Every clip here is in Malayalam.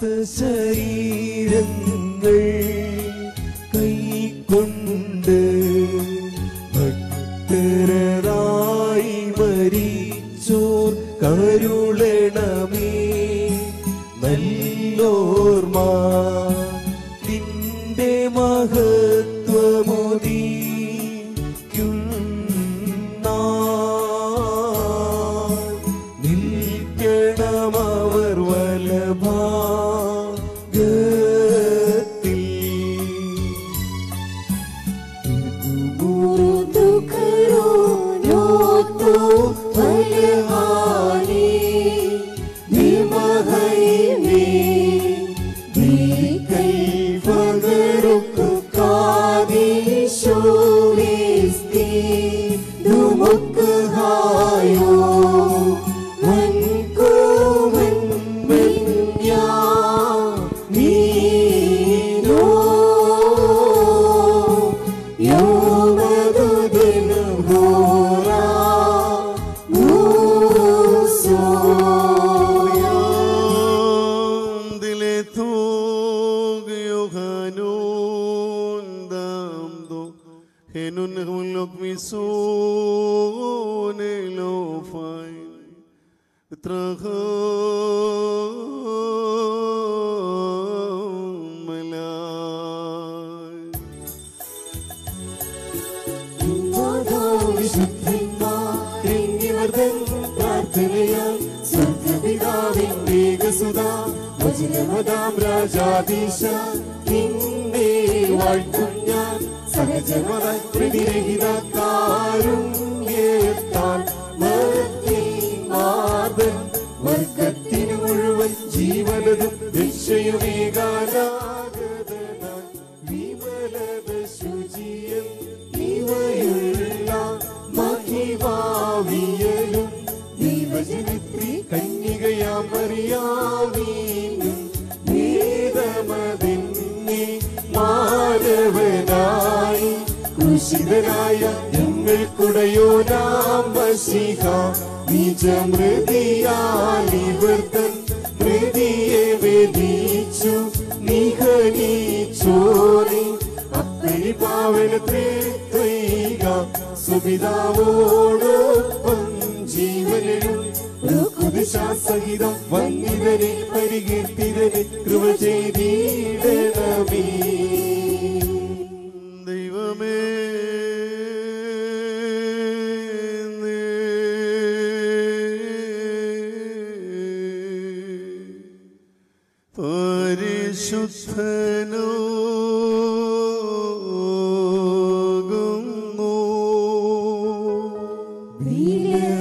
ശരീരങ്ങൾ കൈക്കൊണ്ട് ഭക്തരായി മരിച്ചോർ കരുളണമേ നല്ലോർമ നിന്റെ മഹത്വമോദി നിൽക്കണമവർ വലഭാഗത്തിൽ Dile tú, Yohanon, dando, henun hulok misun elofay, traham malay. രാജാധീശ നിന്നെ വാഴ്ത്തും ഞാൻ സഹജമതായി പ്രതിരഹിത കാരുണ്യത്താൽ മർത്തിമാതൻ വർഗത്തിന് മുഴുവൻ ജീവനതും രക്ഷയുമേകാനാഗതനായി വിമലത ശുചിയം ഇവയുള്ള മഹിമാവിയലും ദൈവജനത്രി കന്യകയാം അറിയാമീനും വേദമതിന്നെ മാനവനായി ക്രൂശിതനായ ഞങ്ങൾക്കുടയോ നാം വശിക നിജമൃതിയാലിവർത്തൻ മൃതിയെ വേദിച്ചു നിഹനിച്ചോറി അപ്പഴി പാവനത്തെ ത്വൈക സുപിതാവോടൊപ്പം ജീവനും സഹിതം വന്നിതനെ പരികീർത്തിതനെ കൃപ ചെയ്തിടണമേ ദൈവമേ പരിശുദ്ധനോ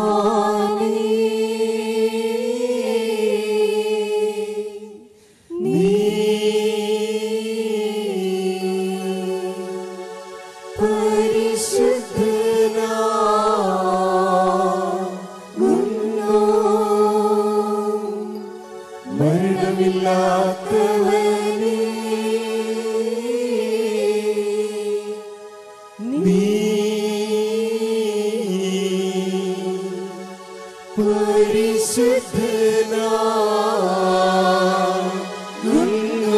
മരണമില്ലാത്തവനേ നീ പരിശുദ്ധനാകുന്നു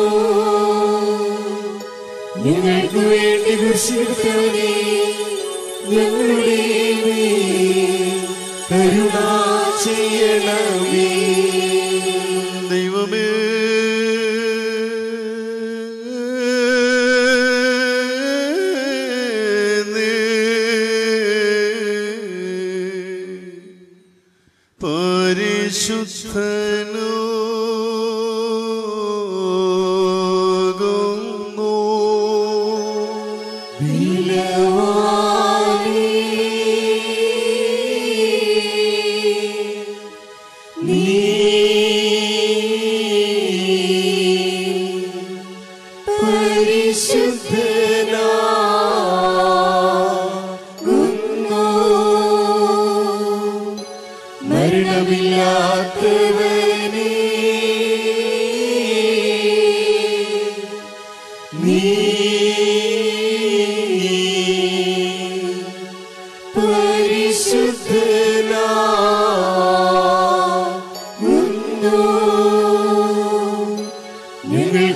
ഞങ്ങൾക്ക് വേണ്ടി കുരിശിടുത്തവനെ ഞങ്ങളുടെ മേൽ കരുണ ചെയ്യണമേ ദൈവമേ പരിശുദ്ധനോ നീ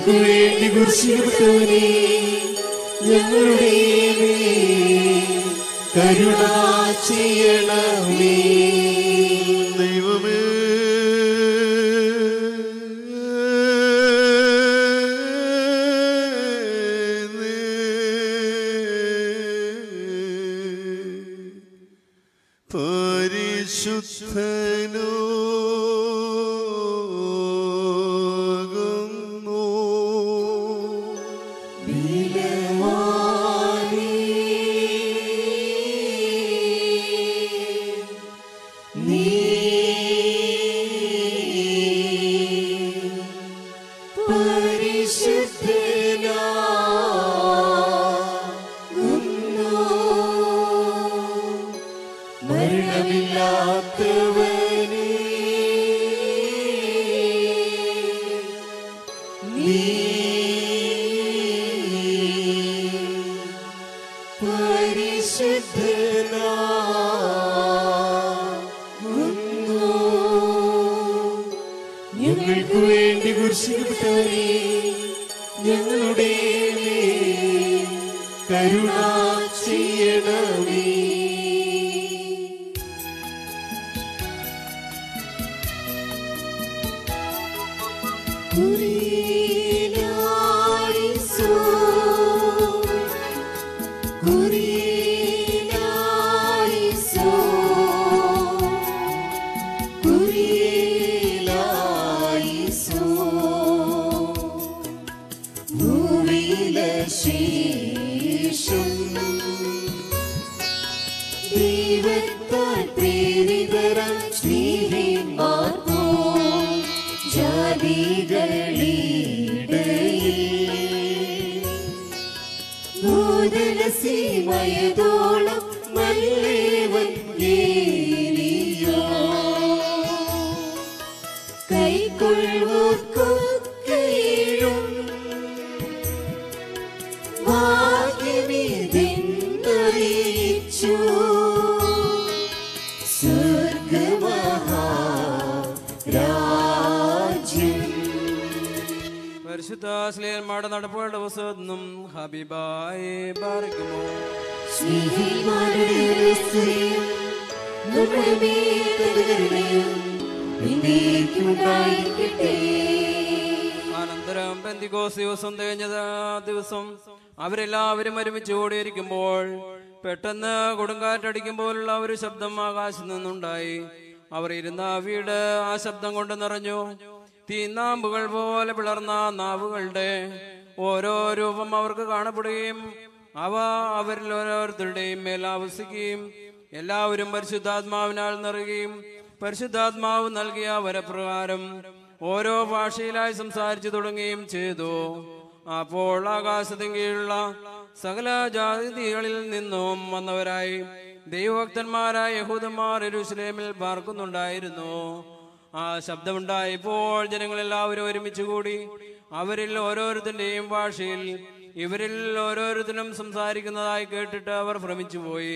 ഞങ്ങൾക്ക് വേണ്ടി കുരിശിക്കപ്പെട്ടവനെ ഞങ്ങളുടെ മേൽ കരുണ ചെയ്യണമേ ദൈവമേ പരിശുദ്ധനോ മരണമില്ലാത്തവനേ ഞങ്ങൾക്ക് വേണ്ടി കുരിശിക്കപ്പെട്ടവരെ ഞങ്ങളുടെ മേൽ കരുണ ചെയ്യണമേ ദൈവത്താൽ പ്രേരിതരാം സ്നേഹിമാർക്കോ ജാതികളിടയിൽ ഭൂതലസീമയതോളം നല്ലേവൻ ഏരിയോ കൈക്കൊള്ളുവോർക്കൊക്കെയും ഭാഗ്യമിതെന്നറിയിച്ചു സ്വർഗമഹാരാജ്യം പരിശുദ്ധ സ്ലേന്മാരുടെ നടപ്പുകളുടെ പുസ്തകത്തിനും ഹബീബായി പാറിക്കുമോ സ്നേഹിമാരുടെ രഹസ്യം നമ്മുടെ മേൽ കരുണയും എന്നേക്കുമുണ്ടായിരിക്കട്ടെ. അനന്തരം പെന്തിക്കോസ് ദിവസം തികഞ്ഞത് ആ ദിവസം അവരെല്ലാവരും ഒരുമിച്ച് കൂടിയിരിക്കുമ്പോൾ പെട്ടെന്ന് കൊടുങ്കാറ്റടിക്കുമ്പോഴുള്ള ഒരു ശബ്ദം ആകാശത്ത് നിന്നുണ്ടായി അവർ ഇരുന്ന വീട് ആ ശബ്ദം കൊണ്ട് നിറഞ്ഞു തീനാമ്പുകൾ പോലെ പിളർന്ന നാവുകളുടെ ഓരോ രൂപം അവർക്ക് കാണപ്പെടുകയും അവ അവരിൽ ഓരോരുത്തരുടെയും മേൽ ആവസിക്കുകയും എല്ലാവരും പരിശുദ്ധാത്മാവിനാൽ നിറയുകയും പരിശുദ്ധാത്മാവ് നൽകിയ വരപ്രകാരം ഓരോ ഭാഷയിലായി സംസാരിച്ചു തുടങ്ങുകയും ചെയ്തു അപ്പോൾ ആകാശത്തിന് കീഴിലുള്ള സകല ജാതികളിൽ നിന്നും വന്നവരായി ദൈവഭക്തന്മാരായ യഹൂദന്മാർ യെരൂശലേമിൽ പാർക്കുന്നുണ്ടായിരുന്നു ആ ശബ്ദമുണ്ടായപ്പോൾ ജനങ്ങൾ എല്ലാവരും ഒരുമിച്ച് കൂടി അവരിൽ ഓരോരുത്തന്റെയും ഭാഷയിൽ ഇവരിൽ ഓരോരുത്തരും സംസാരിക്കുന്നതായി കേട്ടിട്ട് അവർ ഭ്രമിച്ചുപോയി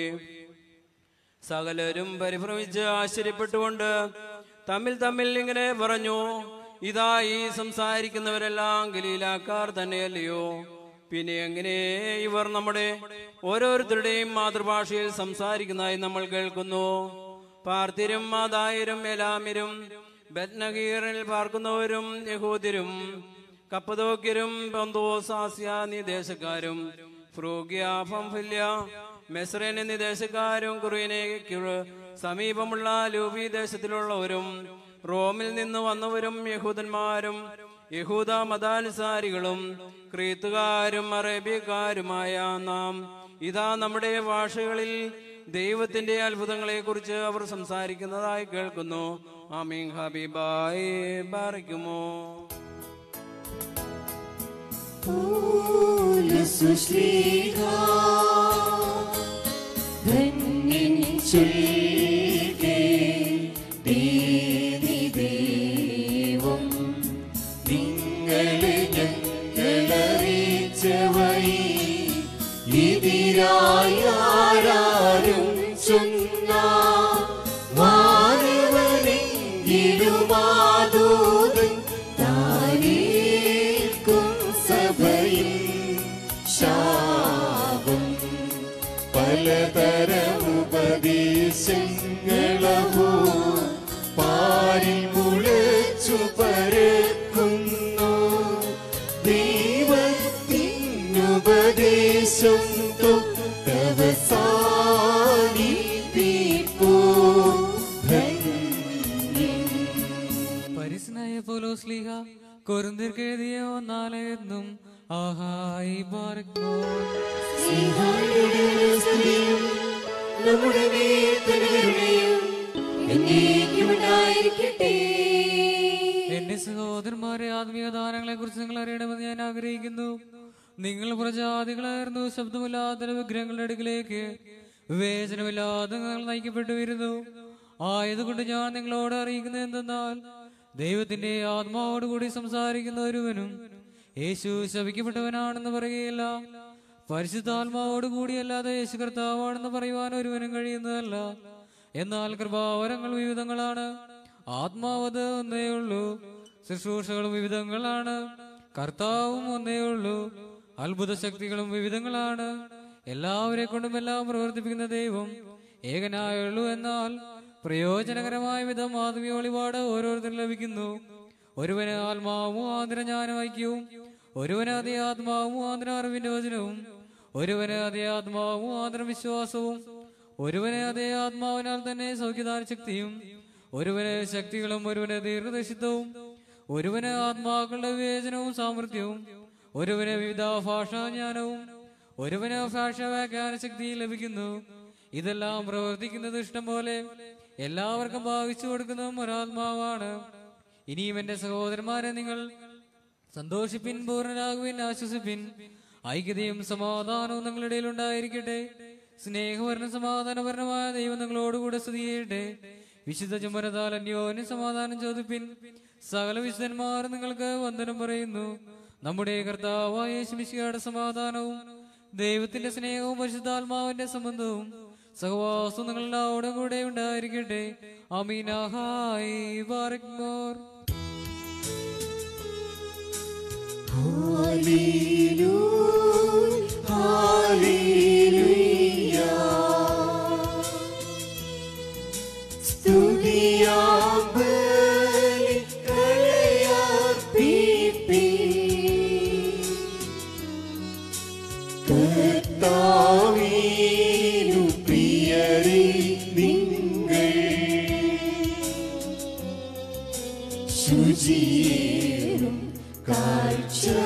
സകലരും പരിഭ്രമിച്ച് ആശ്ചര്യപ്പെട്ടുകൊണ്ട് തമ്മിൽ തമ്മിൽ ഇങ്ങനെ പറഞ്ഞു ഇതാ ഈ സംസാരിക്കുന്നവരെല്ലാം ഗലീലാക്കാർ തന്നെയല്ലയോ പിന്നെ എങ്ങനെ ഇവർ നമ്മുടെ ഓരോരുത്തരുടെയും മാതൃഭാഷയിൽ സംസാരിക്കുന്നതായി നമ്മൾ കേൾക്കുന്നു പാർത്തിരും മാതായരും എലാമിരും ബത്നഗീറിൽ പാർക്കുന്നവരും യഹൂദ്യരും കപ്പതോക്യരും പന്തോസാസ്യാനി ദേശക്കാരും ഫ്രൂഗ്യ ഫംഫില്യ മെസ്രേൻ എന്നീ ദേശക്കാരും കുറുവിനേക്ക് സമീപമുള്ള ലൂബി ദേശത്തിലുള്ളവരും റോമിൽ നിന്ന് വന്നവരും യഹൂദന്മാരും യഹൂദ മതാനുസാരികളും ക്രീത്തുകാരും അറേബ്യക്കാരുമായ നാം ഇതാ നമ്മുടെ ഭാഷകളിൽ ദൈവത്തിന്റെ അത്ഭുതങ്ങളെ കുറിച്ച് അവർ സംസാരിക്കുന്നതായി കേൾക്കുന്നു ആമീൻ ഹബീബായി ബാറിക്കുമോ പൗലോസുശ്ലീഹ ധന്യൻ ചൊല്ലുകേ ദീനി ദൈവം നിങ്ങളെ ഞങ്ങളറിയിച്ച വഴി എതിരായി ആരാരും ചൊന്ന മാനവനെങ്കിലുമാതൂതൻ താരേൽക്കും ക്ലേശം തൊട്ടവസാനിപ്പിപ്പൂ പരിസനായ പോലോ സ്ലീഹ കൊരുന്തിർക്ക് എഴുതിയ ഒന്നാലെന്നും ആഹായി പാർക്കോ നമ്മുടെ വേദനകളുടെയും എന്നേക്കും ഉണ്ടായിരിക്കട്ടെ എന്റെ സഹോദരന്മാരെ ആത്മീയ ദാനങ്ങളെ കുറിച്ച് നിങ്ങൾ അറിയണമെന്ന് ഞാൻ ആഗ്രഹിക്കുന്നു നിങ്ങൾ പ്രജാതികളായിരുന്നു ശബ്ദമില്ലാത്ത വിഗ്രഹങ്ങളുടെ അടുക്കിലേക്ക് വിവേചനമില്ലാതെ നിങ്ങൾ നയിക്കപ്പെട്ടു വരുന്നു ആയതുകൊണ്ട് ഞാൻ നിങ്ങളോട് അറിയിക്കുന്നത് എന്തെന്നാൽ ദൈവത്തിന്റെ ആത്മാവോടുകൂടി സംസാരിക്കുന്ന ഒരുവനും യേശു ശപിക്കപ്പെട്ടവനാണെന്ന് പറയുകയില്ല പരിശുദ്ധാത്മാവോട് കൂടിയല്ലാതെ യേശു കർത്താവാണെന്ന് പറയുവാൻ ഒരുവനും കഴിയുന്നതല്ല എന്നാൽ കൃപാവരങ്ങൾ വിവിധങ്ങളാണ് ആത്മാവത് ഒന്നേ ഉള്ളൂ ശുശ്രൂഷകളും വിവിധങ്ങളാണ് കർത്താവും ഒന്നേ ഉള്ളൂ അത്ഭുത ശക്തികളും വിവിധങ്ങളാണ് എല്ലാവരെ കൊണ്ടും എല്ലാം പ്രവർത്തിപ്പിക്കുന്ന ദൈവം ഏകനായുള്ളൂ എന്നാൽ പ്രയോജനകരമായ വിധം ആത്മീയ വെളിപാട് ഓരോരുത്തരും ലഭിക്കുന്നു ഒരുവന് ആത്മാവും ആന്തരജ്ഞാനം ഐക്യവും ഒരുവന് അതേ ആത്മാവും ആന്തര അറിവിന്റെ വചനവും ഒരുവന് അതേ ആത്മാവും ആന്തര വിശ്വാസവും ഒരുവന് അതേ ആത്മാവിനാൽ തന്നെ സൗഖ്യദാന ശക്തിയും ഒരുവന് ശക്തികളും ഒരുവന് ദീർഘദർശിത്വവും ഒരുവന് ആത്മാക്കളുടെ വിവേചനവും സാമർഥ്യവും ഒരുവന് വിവിധ ഭാഷാജ്ഞാനവും ഒരുവന് ഭാഷ വ്യാഖ്യാന ശക്തി ലഭിക്കുന്നു ഇതെല്ലാം പ്രവർത്തിക്കുന്നത് ഇഷ്ടം പോലെ എല്ലാവർക്കും ഭാവിച്ചു കൊടുക്കുന്നതും ഒരാത്മാവാണ് ഇനിയും എന്റെ സഹോദരന്മാരെ നിങ്ങൾ സന്തോഷിപ്പിൻ പൂർണ്ണരാകുവിൻ ആശ്വസിപ്പിൻ ഐക്യതയും സമാധാനവും നിങ്ങളുടെ ഇടയിൽ ഉണ്ടായിരിക്കട്ടെ സ്നേഹപരനും സമാധാനപരമായ ദൈവം നിങ്ങളോടുകൂടെ സ്തുതി ചെയ്യട്ടെ വിശുദ്ധ ചുമരതാൽ അന്യോന്യം സമാധാനം ചോദിപ്പിൻ സകല വിശുദ്ധന്മാർ നിങ്ങൾക്ക് വന്ദനം പറയുന്നു നമ്മുടെ കർത്താവായ യേശുമിശിയുടെ സമാധാനവും ദൈവത്തിന്റെ സ്നേഹവും പരിശുദ്ധാത്മാവിന്റെ സംബന്ധവും സഹവാസവും നിങ്ങളുടെ കൂടെ ഉണ്ടായിരിക്കട്ടെ അമീനാഹായി ബാറക്മോർ ശുചിയേറും കാഴ്ചകളോടെ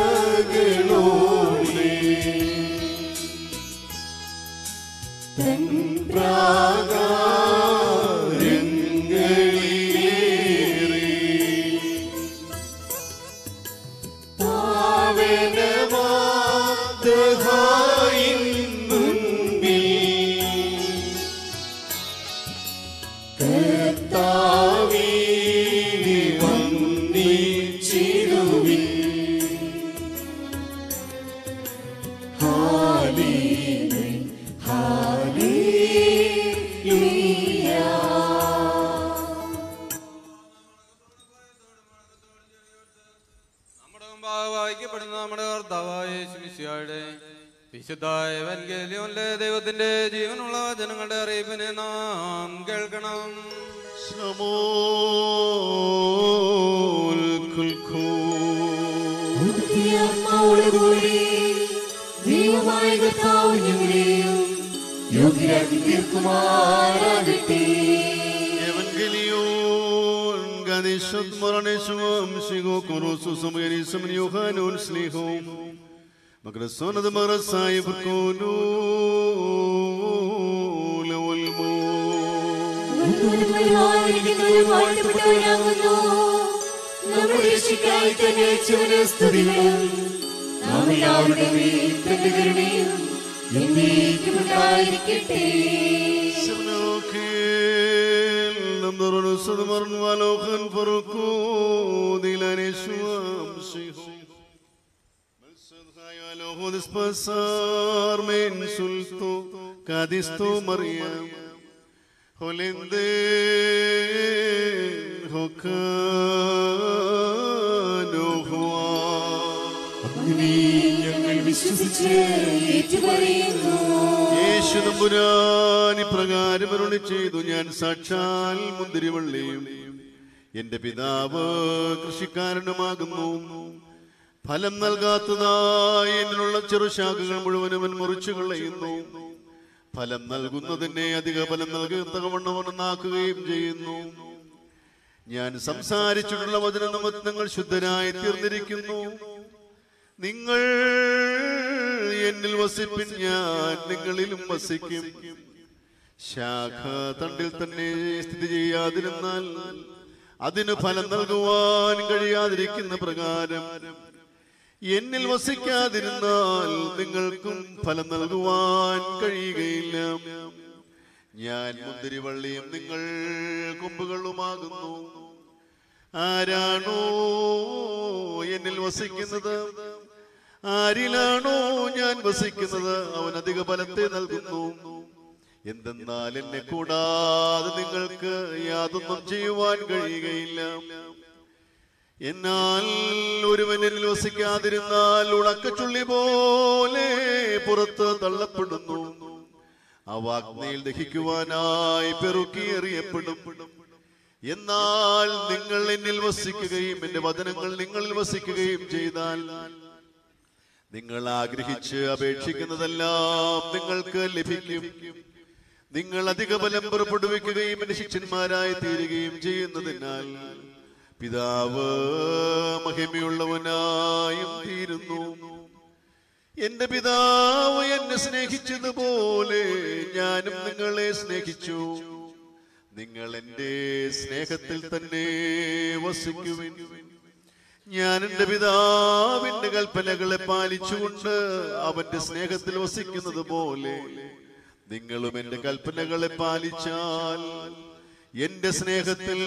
തൻ നമ്മുടെ മുമ്പാകെ വായിക്കപ്പെടുന്ന നമ്മുടെ കർത്താവായ യേശുമിശിഹായുടെ വിശുദ്ധ എവൻഗേലിയോനിലെ ദൈവത്തിന്റെ ജീവനുള്ള ജനങ്ങളുടെ അറിയിപ്പിനെ നാം കേൾക്കണം ശ്രമോൽ കുൽഖൂ ആത്മാവോടുകൂടി ദൈവമായ കർത്താവ് ഞങ്ങളെയും യോഗ്യരാക്കി തീർക്കുമാറാകട്ടെ Evangelion Ganeshot Moraneshwam Shigo Korosu Samyanisam Yohanon Slihom Magrasona the Marasai Burkono Lawalmo വാഴ്ത്തപ്പെട്ടവനാകുന്നു നമ്മുടെ രക്ഷയ്ക്കായി തന്നെ അയച്ചവന് സ്തുതികളും നാം എല്ലാവരുടെ മേൽ തന്റെ കരുണയും എന്നേക്കും ഉണ്ടായിരിക്കട്ടെ Simnokel Namdoronu Sudmarn Valokan Faruku Dilaneshwam Shihom Malsadhayalo Dispasar Men Sulto Kadisto Mariam Holinde Hokano Hua അങ്ങനെ ഞങ്ങൾ വിശ്വസിച്ച് ഏറ്റുപറയുന്നു യേശു തമ്പുരാൻ ഇപ്രകാരം അരുളി ചെയ്തു ഞാൻ സാക്ഷാൽ മുന്തിരിവള്ളിയും എന്റെ പിതാവ് കൃഷിക്കാരനുമാകുന്നു ഫലം നൽകാത്തതായി എന്നിലുള്ള ചെറുശാഖകൾ മുഴുവനും അവൻ മുറിച്ചു കളയുന്നു ഫലം നൽകുന്നതിനെ അധിക ഫലം നൽകത്തക്കവണ്ണം അവൻ നന്നാക്കുകയും ചെയ്യുന്നു ഞാൻ സംസാരിച്ചിട്ടുള്ള വചന നിമിത്തങ്ങൾ ശുദ്ധരായി തീർന്നിരിക്കുന്നു നിങ്ങൾ എന്നിൽ വസിപ്പിൻ ഞാൻ നിങ്ങളിലും വസിക്കും ശാഖ തണ്ടിൽ തന്നെ സ്ഥിതി ചെയ്യാതിരുന്നാൽ അതിന് ഫലം നൽകുവാൻ കഴിയാതിരിക്കുന്ന പ്രകാരം എന്നിൽ വസിക്കാതിരുന്നാൽ നിങ്ങൾക്കും ഫലം നൽകുവാൻ കഴിയുകയില്ല ഞാൻ മുന്തിരിവള്ളിയും നിങ്ങൾ കൊമ്പുകളുമാകുന്നു ആരാണോ എന്നിൽ വസിക്കുന്നത് ആരിലാണോ ഞാൻ വസിക്കുന്നത് അവൻ അധിക ഫലത്തെ നൽകുന്നു എന്തെന്നാൽ എന്നെ കൂടാതെ നിങ്ങൾക്ക് യാതൊന്നും ചെയ്യുവാൻ കഴിയുകയില്ല എന്നാൽ ഒരുവനിൽ വസിക്കാതിരുന്നാൽ ഉണക്കച്ചുള്ളി പോലെ പുറത്ത് തള്ളപ്പെടുന്നു അവ അഗ്നിയിൽ ദഹിക്കുവാനായി പെറുക്കി എറിയപ്പെടും എന്നാൽ നിങ്ങൾ എന്നിൽ വസിക്കുകയും എന്റെ വചനങ്ങൾ നിങ്ങളിൽ വസിക്കുകയും ചെയ്താൽ നിങ്ങൾ ആഗ്രഹിച്ച് അപേക്ഷിക്കുന്നതെല്ലാം നിങ്ങൾക്ക് ലഭിക്കും നിങ്ങൾ അധിക ബലം പുറപ്പെടുവിക്കുകയും എന്റെ ശിഷ്യന്മാരായി തീരുകയും ചെയ്യുന്നതിനാൽ പിതാവ് മഹിമയുള്ളവനായും തീരുന്നു എന്റെ പിതാവ് എന്നെ സ്നേഹിച്ചതുപോലെ ഞാനും നിങ്ങളെ സ്നേഹിച്ചു നിങ്ങൾ എന്റെ സ്നേഹത്തിൽ തന്നെ വസിക്കുവിൻ ഞാൻ എന്റെ പിതാവിന്റെ കൽപ്പനകളെ പാലിച്ചുകൊണ്ട് അവന്റെ സ്നേഹത്തിൽ വസിക്കുന്നത് പോലെ നിങ്ങളും എന്റെ കൽപ്പനകളെ പാലിച്ചാൽ എന്റെ സ്നേഹത്തിൽ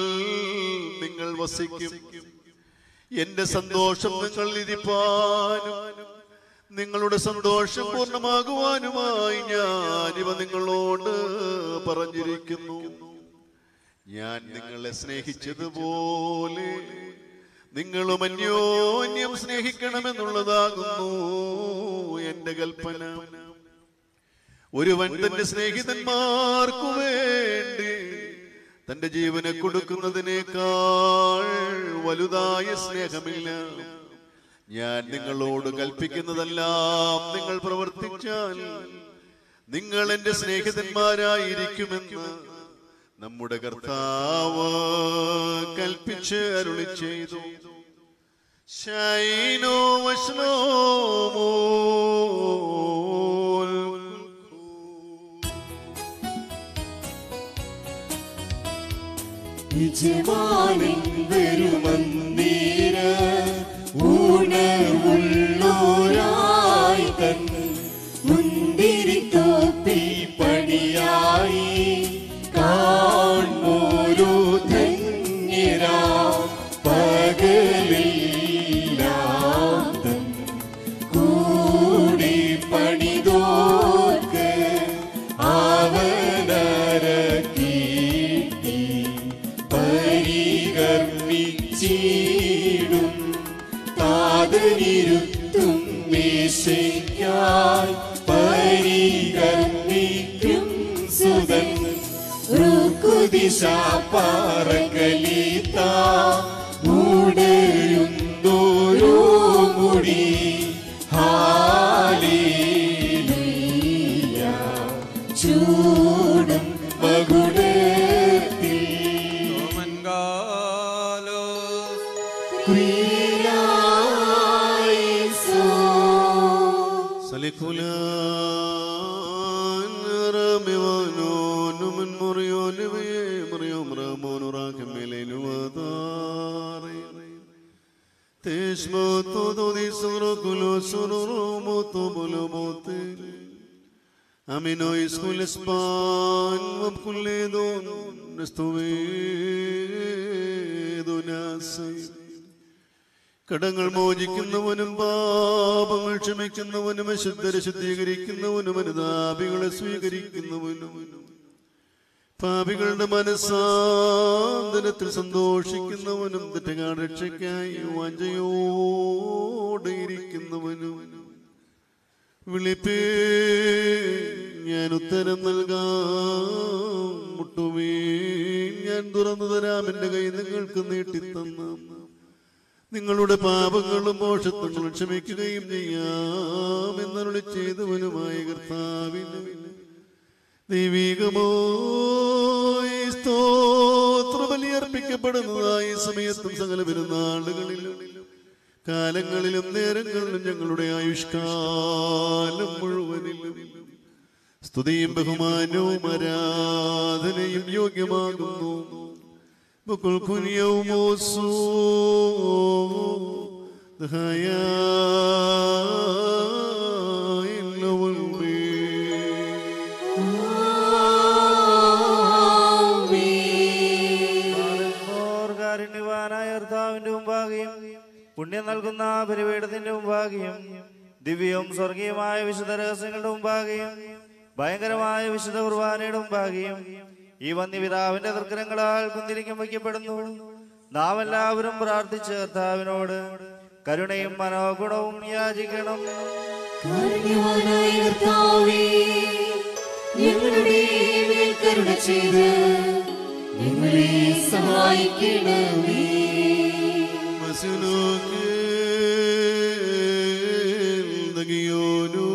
നിങ്ങൾ വസിക്കും എന്റെ സന്തോഷം നിങ്ങൾ ഇരിപ്പാനും നിങ്ങളുടെ സന്തോഷം പൂർണ്ണമാകുവാനുമായി ഞാൻ ഇവ നിങ്ങളോട് പറഞ്ഞിരിക്കുന്നു ഞാൻ നിങ്ങളെ സ്നേഹിച്ചതുപോലെ നിങ്ങളും അന്യോന്യം സ്നേഹിക്കണമെന്നുള്ളതാകുന്നു എന്റെ കൽപ്പന ഒരുവൻ തന്റെ സ്നേഹിതന്മാർക്കു വേണ്ടി തന്റെ ജീവനെ കൊടുക്കുന്നതിനേക്കാൾ വലുതായ സ്നേഹമില്ല ഞാൻ നിങ്ങളോട് കൽപ്പിക്കുന്നതെല്ലാം നിങ്ങൾ പ്രവർത്തിച്ചാൽ നിങ്ങൾ എന്റെ സ്നേഹിതന്മാരായിരിക്കുമെന്ന് നമ്മുടെ കർത്താവ് കൽപ്പിച്ച് അരുളി ചെയ്തു ശൈനോ വശ്ലോമോ യജമാനൻ വരുമന്നീര ഊണവുള്ളോരായി തൻ മുന്തിരിത്തോപ്പിൽ പണിയായി കാൺമോരോ ധന്യരാ പകലില്ലാം തൻ കൂടി പണിതോർക്ക് അവനരക്കീട്ടി പരികർമ്മിച്ചിടും താതനിരുത്തും മേശയ്ക്കായി പരികർമ്മിക്കും സുതൻ റുക്കുദിശ പാറകലീത്ത മൂടയുന്നോരോ മുടി ഹാലേലൂയ ചൂടും മകുടത്തിൽ സലിക്കുലാൻ റമിവാനോനു മുൻ മുറിയോനുവേ മുറിയോം റമോനു റാക്കമേലേനുവാതാറേ تشمت ذي سرق سرر مطبل موتل أمينو يسكول اسبان وبكل دون نستويد ناسي കടങ്ങൾ മോചിക്കുന്നവനും പാപങ്ങൾ ക്ഷമിക്കുന്നവനും അശുദ്ധരെ ശുദ്ധീകരിക്കുന്നവനും അനുതാപികളെ സ്വീകരിക്കുന്നവനും പാപികളുടെ മനസ്സാന്തരത്തിൽ സന്തോഷിക്കുന്നവനും തെറ്റുകാട് രക്ഷയ്ക്കായി വാഞ്ചയോടെ ഇരിക്കുന്നവനും വിളിപ്പേ ഞാൻ ഉത്തരം നൽകാം മുട്ടുമേ ഞാൻ തുറന്നു തരാം എന്റെ കൈ നിങ്ങൾക്ക് നീട്ടിത്തന്ന നിങ്ങളുടെ പാപങ്ങളും മോഷത്വങ്ങളും ക്ഷമിക്കുകയും ചെയ്യാം എന്നരുളി ചെയ്തവനുമായ കർത്താവിന് ദൈവികമോ സ്തോത്രബലി അർപ്പിക്കപ്പെടുന്നതായി സമയത്തും സകല പെരുന്നാളുകളിലും കാലങ്ങളിലും നേരങ്ങളിലും ഞങ്ങളുടെ ആയുഷ്കാലം മുഴുവനിലും സ്തുതിയും ബഹുമാനവും ആരാധനയും യോഗ്യമാകുന്നു بكل كن يوم السوء ضحايا إلا കാരുണ്യവാനായ കർത്താവിന്റെ മുമ്പാകെയും പുണ്യം നൽകുന്ന ബലിപീഠത്തിന്റെ മുമ്പാകെയും ദിവ്യവും സ്വർഗീയമായ വിശുദ്ധ രഹസ്യങ്ങളുടെ മുമ്പാകെയും ഭയങ്കരമായ വിശുദ്ധ കുർബാനയുടെ മുമ്പാകെയും ഈ വന്യപിതാവിന്റെ തൃക്കരങ്ങളാൽ കുന്തിരിക്കം വയ്ക്കപ്പെടുന്നു നാം എല്ലാവരും പ്രാർത്ഥിച്ച് കർത്താവിനോട് കരുണയും മനോഗുണവും യാചിക്കണം കാരുണ്യവാനായ കർത്താവേ, ഞങ്ങളുടെ മേൽ കരുണ ചെയ്ത് ഞങ്ങളെ സഹായിക്കണമേ مسلوك ദഗിയോനു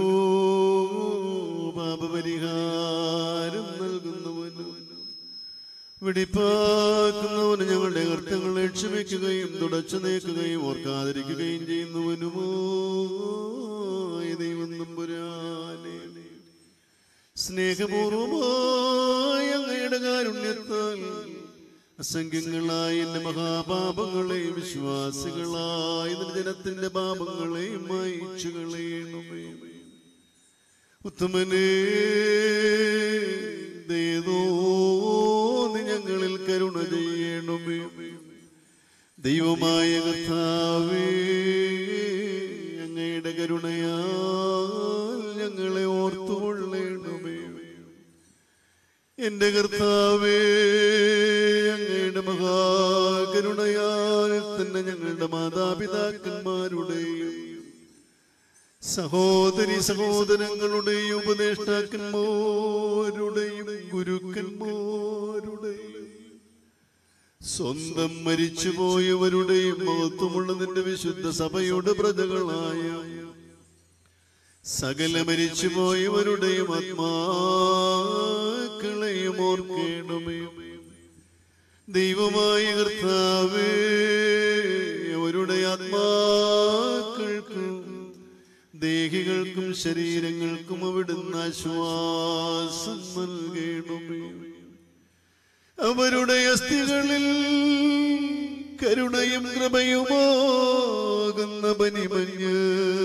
പാപപരിഹാരം നൽകുന്നവനും വെടിപ്പാക്കുന്നവന് ഞങ്ങളുടെ കർത്തങ്ങളെ ക്ഷമിക്കുകയും തുടച്ചു നീക്കുകയും ഓർക്കാതിരിക്കുകയും ചെയ്യുന്നവനുമോ ദൈവം നമ്പുരാനെ സ്നേഹപൂർവമായ അങ്ങയുടെ കാരുണ്യത്താൽ അസംഖ്യങ്ങളായ എന്റെ മഹാപാപങ്ങളെയും വിശ്വാസികളായ നിന്റെ ജനത്തിന്റെ പാപങ്ങളെയും മായിച്ചു കളയണമേ ഉത്തമനേ ദേതോ നീ ഞങ്ങളിൽ കരുണ ചെയ്യണമേ ദൈവമായ കർത്താവേ അങ്ങയുടെ കരുണയാൽ ഞങ്ങളെ ഓർത്തുകൊള്ളണമേ എന്റെ കർത്താവേ അങ്ങയുടെ മഹാകരുണയാൽ തന്നെ ഞങ്ങളുടെ മാതാപിതാക്കന്മാരുടെയും സഹോദരി സഹോദരങ്ങളുടെയും ഉപദേഷ്ടാക്കന്മാരുടെയും ഗുരുക്കന്മാരുടെയും സ്വന്തം മരിച്ചുപോയവരുടെയും മഹത്വമുള്ള നിന്റെ വിശുദ്ധ സഭയുടെ പ്രജകളായ സകല മരിച്ചുപോയവരുടെയും ആത്മാക്കളെയും ഓർക്കേണമേ ദൈവമായ കർത്താവേ അവരുടെ ആത്മാക്കൾക്കും ദേഹികൾക്കും ശരീരങ്ങൾക്കും അവിടുന്ന് ആശ്വാസം നൽകണമേ അവരുടെ അസ്ഥികളിൽ കരുണയും കൃപയുമാകുന്ന ബനിമഞ്ഞ്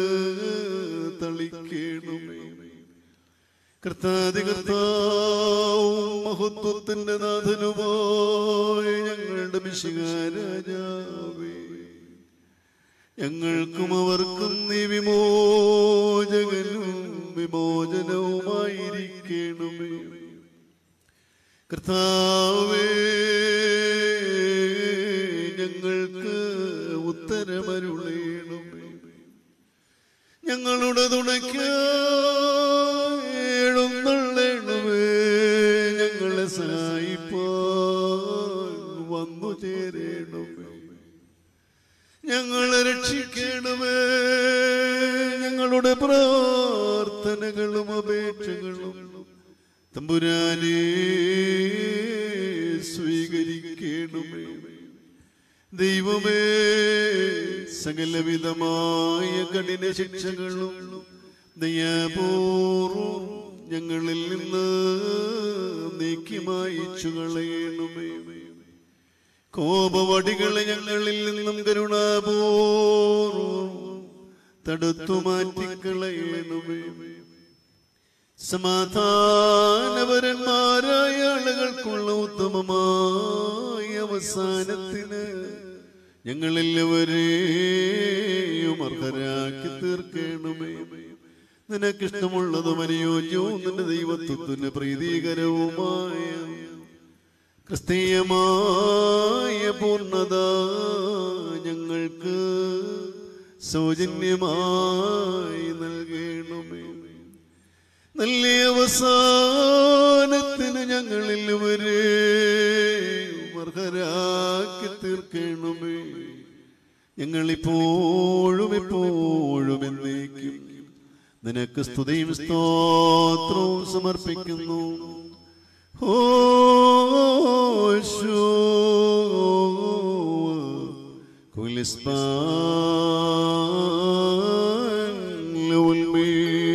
തളിക്കണമേ കർത്താതി കർത്താവും മഹത്വത്തിന്റെ നാഥനുമായ ഞങ്ങളുടെ മിശികാരാജാവേ ഞങ്ങൾക്കും അവർക്കും നീ വിമോചകനും വിമോചനവുമായിരിക്കണമേ കർത്താവേ ഞങ്ങൾക്ക് ഉത്തരമരുളേണമേ ഞങ്ങളുടെ തുണയ്ക്കേഴുന്നള്ളണമേ ഞങ്ങളെ സഹായിപ്പാൻ വന്നു ചേരേണമേ ഞങ്ങളെ രക്ഷിക്കണമേ ഞങ്ങളുടെ പ്രാർത്ഥനകളും അപേക്ഷകളും തമ്പുരാനെ സ്വീകരിക്കണമേ ദൈവമേ സകലവിധമായ കഠിന ശിക്ഷകളും ദയാപൂർവം ഞങ്ങളിൽ നിന്ന് നീക്കി മായിച്ചു കളയണമേ കോപവടികളെ ഞങ്ങളിൽ നിന്നും കരുണാപൂർവം തടുത്തു മാറ്റിക്കളയണമേ സമാധാനപരന്മാരായ ആളുകൾക്കുള്ള ഉത്തമമായ അവസാനത്തിന് ഞങ്ങളെല്ലാവരെയും അർഹരാക്കി തീർക്കണമേ നിനക്കിഷ്ടമുള്ളതും അനുയോജ്യവും നിന്റെ ദൈവത്വത്തിന് പ്രീതികരവുമായ ക്രിസ്തീയമായ പൂർണ്ണത ഞങ്ങൾക്ക് സൗജന്യമായി നൽകണമേ നല്ല അവസാനത്തിന് ഞങ്ങളിൽ വരെ അർഹരാക്കി തീർക്കണമേ ഞങ്ങളിപ്പോഴും എപ്പോഴും എന്നേക്കും നിനക്ക് സ്തുതിയും സ്തോത്രവും സമർപ്പിക്കുന്നു ഹോശോ കുലിസ്പാൻ ലുൽമീ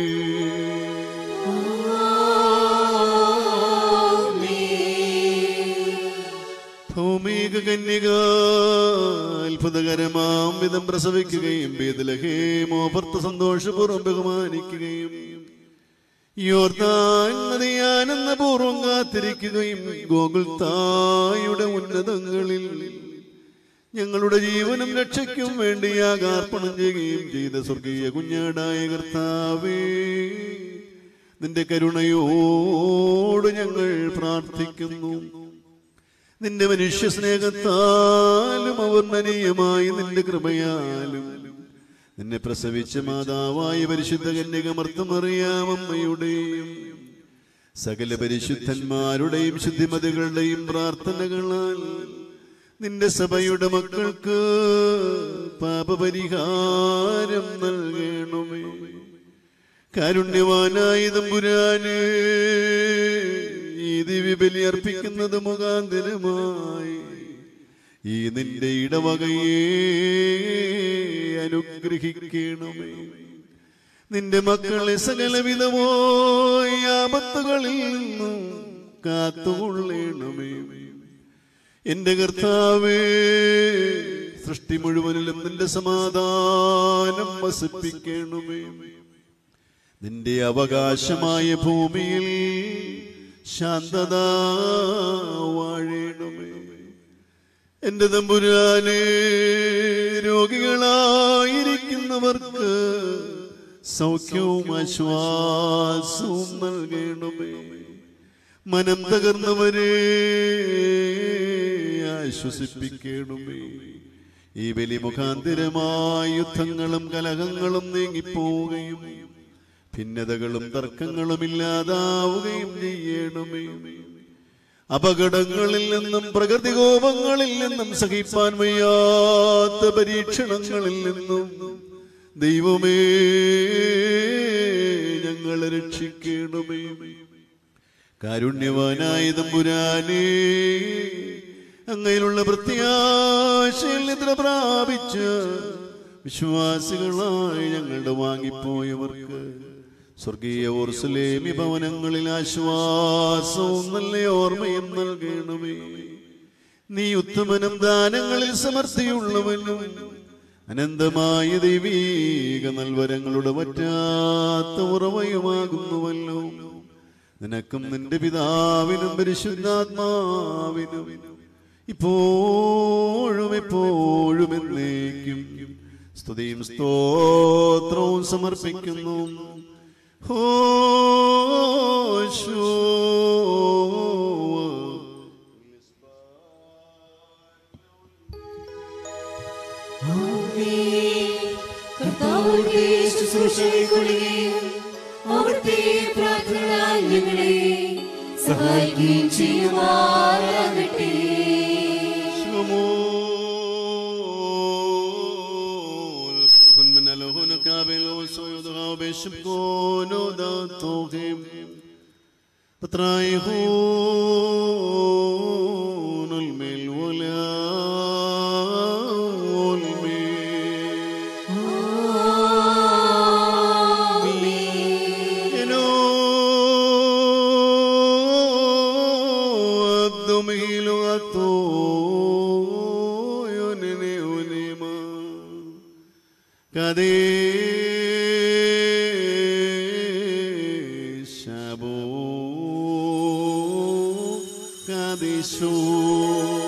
ഭൗമിക കന്യക അത്ഭുതകരമാം വിധം പ്രസവിക്കുകയും ബേദലഹേമോപർത്ത സന്തോഷപൂർവ്വം ബഹുമാനിക്കുകയും യോർദാൻ നദിയാനെന്ന പൂർവ്വം കാത്തിരിക്കുകയും ഗോകുൽ തായുടെ ഉന്നതങ്ങളിൽ ഞങ്ങളുടെ ജീവനും രക്ഷയ്ക്കും വേണ്ടി യാഗാർപ്പണം ചെയ്യുകയും ചെയ്ത സ്വർഗീയ കുഞ്ഞാടായ കർത്താവേ നിന്റെ കരുണയോട് ഞങ്ങൾ പ്രാർത്ഥിക്കുന്നു നിന്റെ മനുഷ്യ സ്നേഹത്താലും അവർണ്ണനീയമായി നിന്റെ കൃപയാലും നിന്നെ പ്രസവിച്ച മാതാവായ പരിശുദ്ധ കന്യകമർത്തമറിയാമമ്മയുടെയും സകല പരിശുദ്ധന്മാരുടെയും ശുദ്ധിമതികളുടെയും പ്രാർത്ഥനകളാൽ നിന്റെ സഭയുടെ മക്കൾക്ക് പാപപരിഹാരം നൽകണമേ കാരുണ്യവാനായ തമ്പുരാന് ഈ ദിവ്യബലി അർപ്പിക്കുന്നത് മുഖാന്തരമായി ഈ നിന്റെ ഇടവകയെ അനുഗ്രഹിക്കണമേ നിന്റെ മക്കളെ സകലവിധമോ ആപത്തുകളിൽ നിന്നും കാത്തുകൊള്ളണമേ എന്റെ കർത്താവേ സൃഷ്ടി മുഴുവനിലും നിന്റെ സമാധാനം വസിപ്പിക്കണമേ നിന്റെ അവകാശമായ ഭൂമിയിൽ ശാന്തത വാഴണമേ എന്റെ തമ്പുരാനെ രോഗികളായിരിക്കുന്നവർക്ക് സൗഖ്യവും ആശ്വാസവും നൽകണമേ മനം തകർന്നവരെ ആശ്വസിപ്പിക്കണമേ ഈ ബലി മുഖാന്തിരമായ യുദ്ധങ്ങളും കലഹങ്ങളും നീങ്ങിപ്പോവുകയും ഭിന്നതകളും തർക്കങ്ങളും ഇല്ലാതാവുകയും ചെയ്യണമേ അപകടങ്ങളിൽ നിന്നും പ്രകൃതികോപങ്ങളിൽ നിന്നും സഹിപ്പാൻ വയ്യാത്ത പരീക്ഷണങ്ങളിൽ നിന്നും ദൈവമേ ഞങ്ങളെ രക്ഷിക്കണമേ കാരുണ്യവാനായ തമ്പുരാനേ അങ്ങയിലുള്ള പ്രത്യാശയിൽ നിദ്ര പ്രാപിച്ച വിശ്വാസികളായി ഞങ്ങളുടെ വാങ്ങിപ്പോയവർക്ക് സ്വർഗീയ ഓർസലേമി ഭവനങ്ങളിൽ ആശ്വാസവും നല്ല ഓർമ്മയും നൽകണമേ നീ ഉത്തമനും ദാനങ്ങളിൽ സമൃദ്ധിയുള്ളവനും അനന്തമായ ദൈവീക നൽവരങ്ങളുടെ പറ്റാത്ത ഉറവയുമാകുന്നുവല്ലോ നിനക്കും നിന്റെ പിതാവിനും പരിശുദ്ധാത്മാവിനും ഇപ്പോഴും എപ്പോഴും എന്നേക്കും സ്തുതിയും സ്തോത്രവും സമർപ്പിക്കുന്നു ഹോശോ കർത്താവിന്റെ ശുശ്രൂഷയിൽ കൊള്ളുകയും അവിടുത്തെ പ്രാർത്ഥനകളാൽ ഞങ്ങളെ സഹായിക്കുകയും ചെയ്യുമാറാകട്ടെ شمول فرح من الهون كابل وسيدغى بشبكون وداتوهم بترايحون الميل ولا الميل الدميل غطو يونني ونما كديش أبو كديشو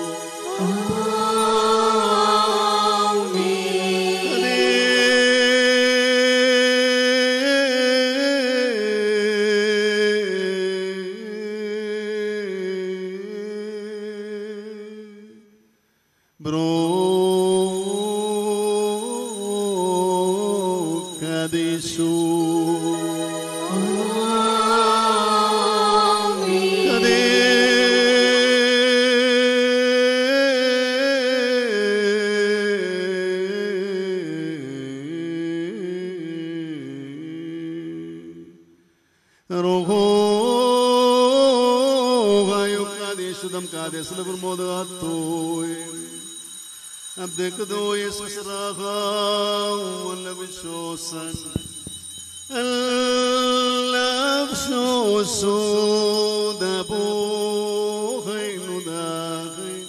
Bro Kadishu רוחו קדיש דם קדיש לברמוד עטוי עבדך דו יש מסרחה ולבשוסן לבשוסו דבו חיינו דחי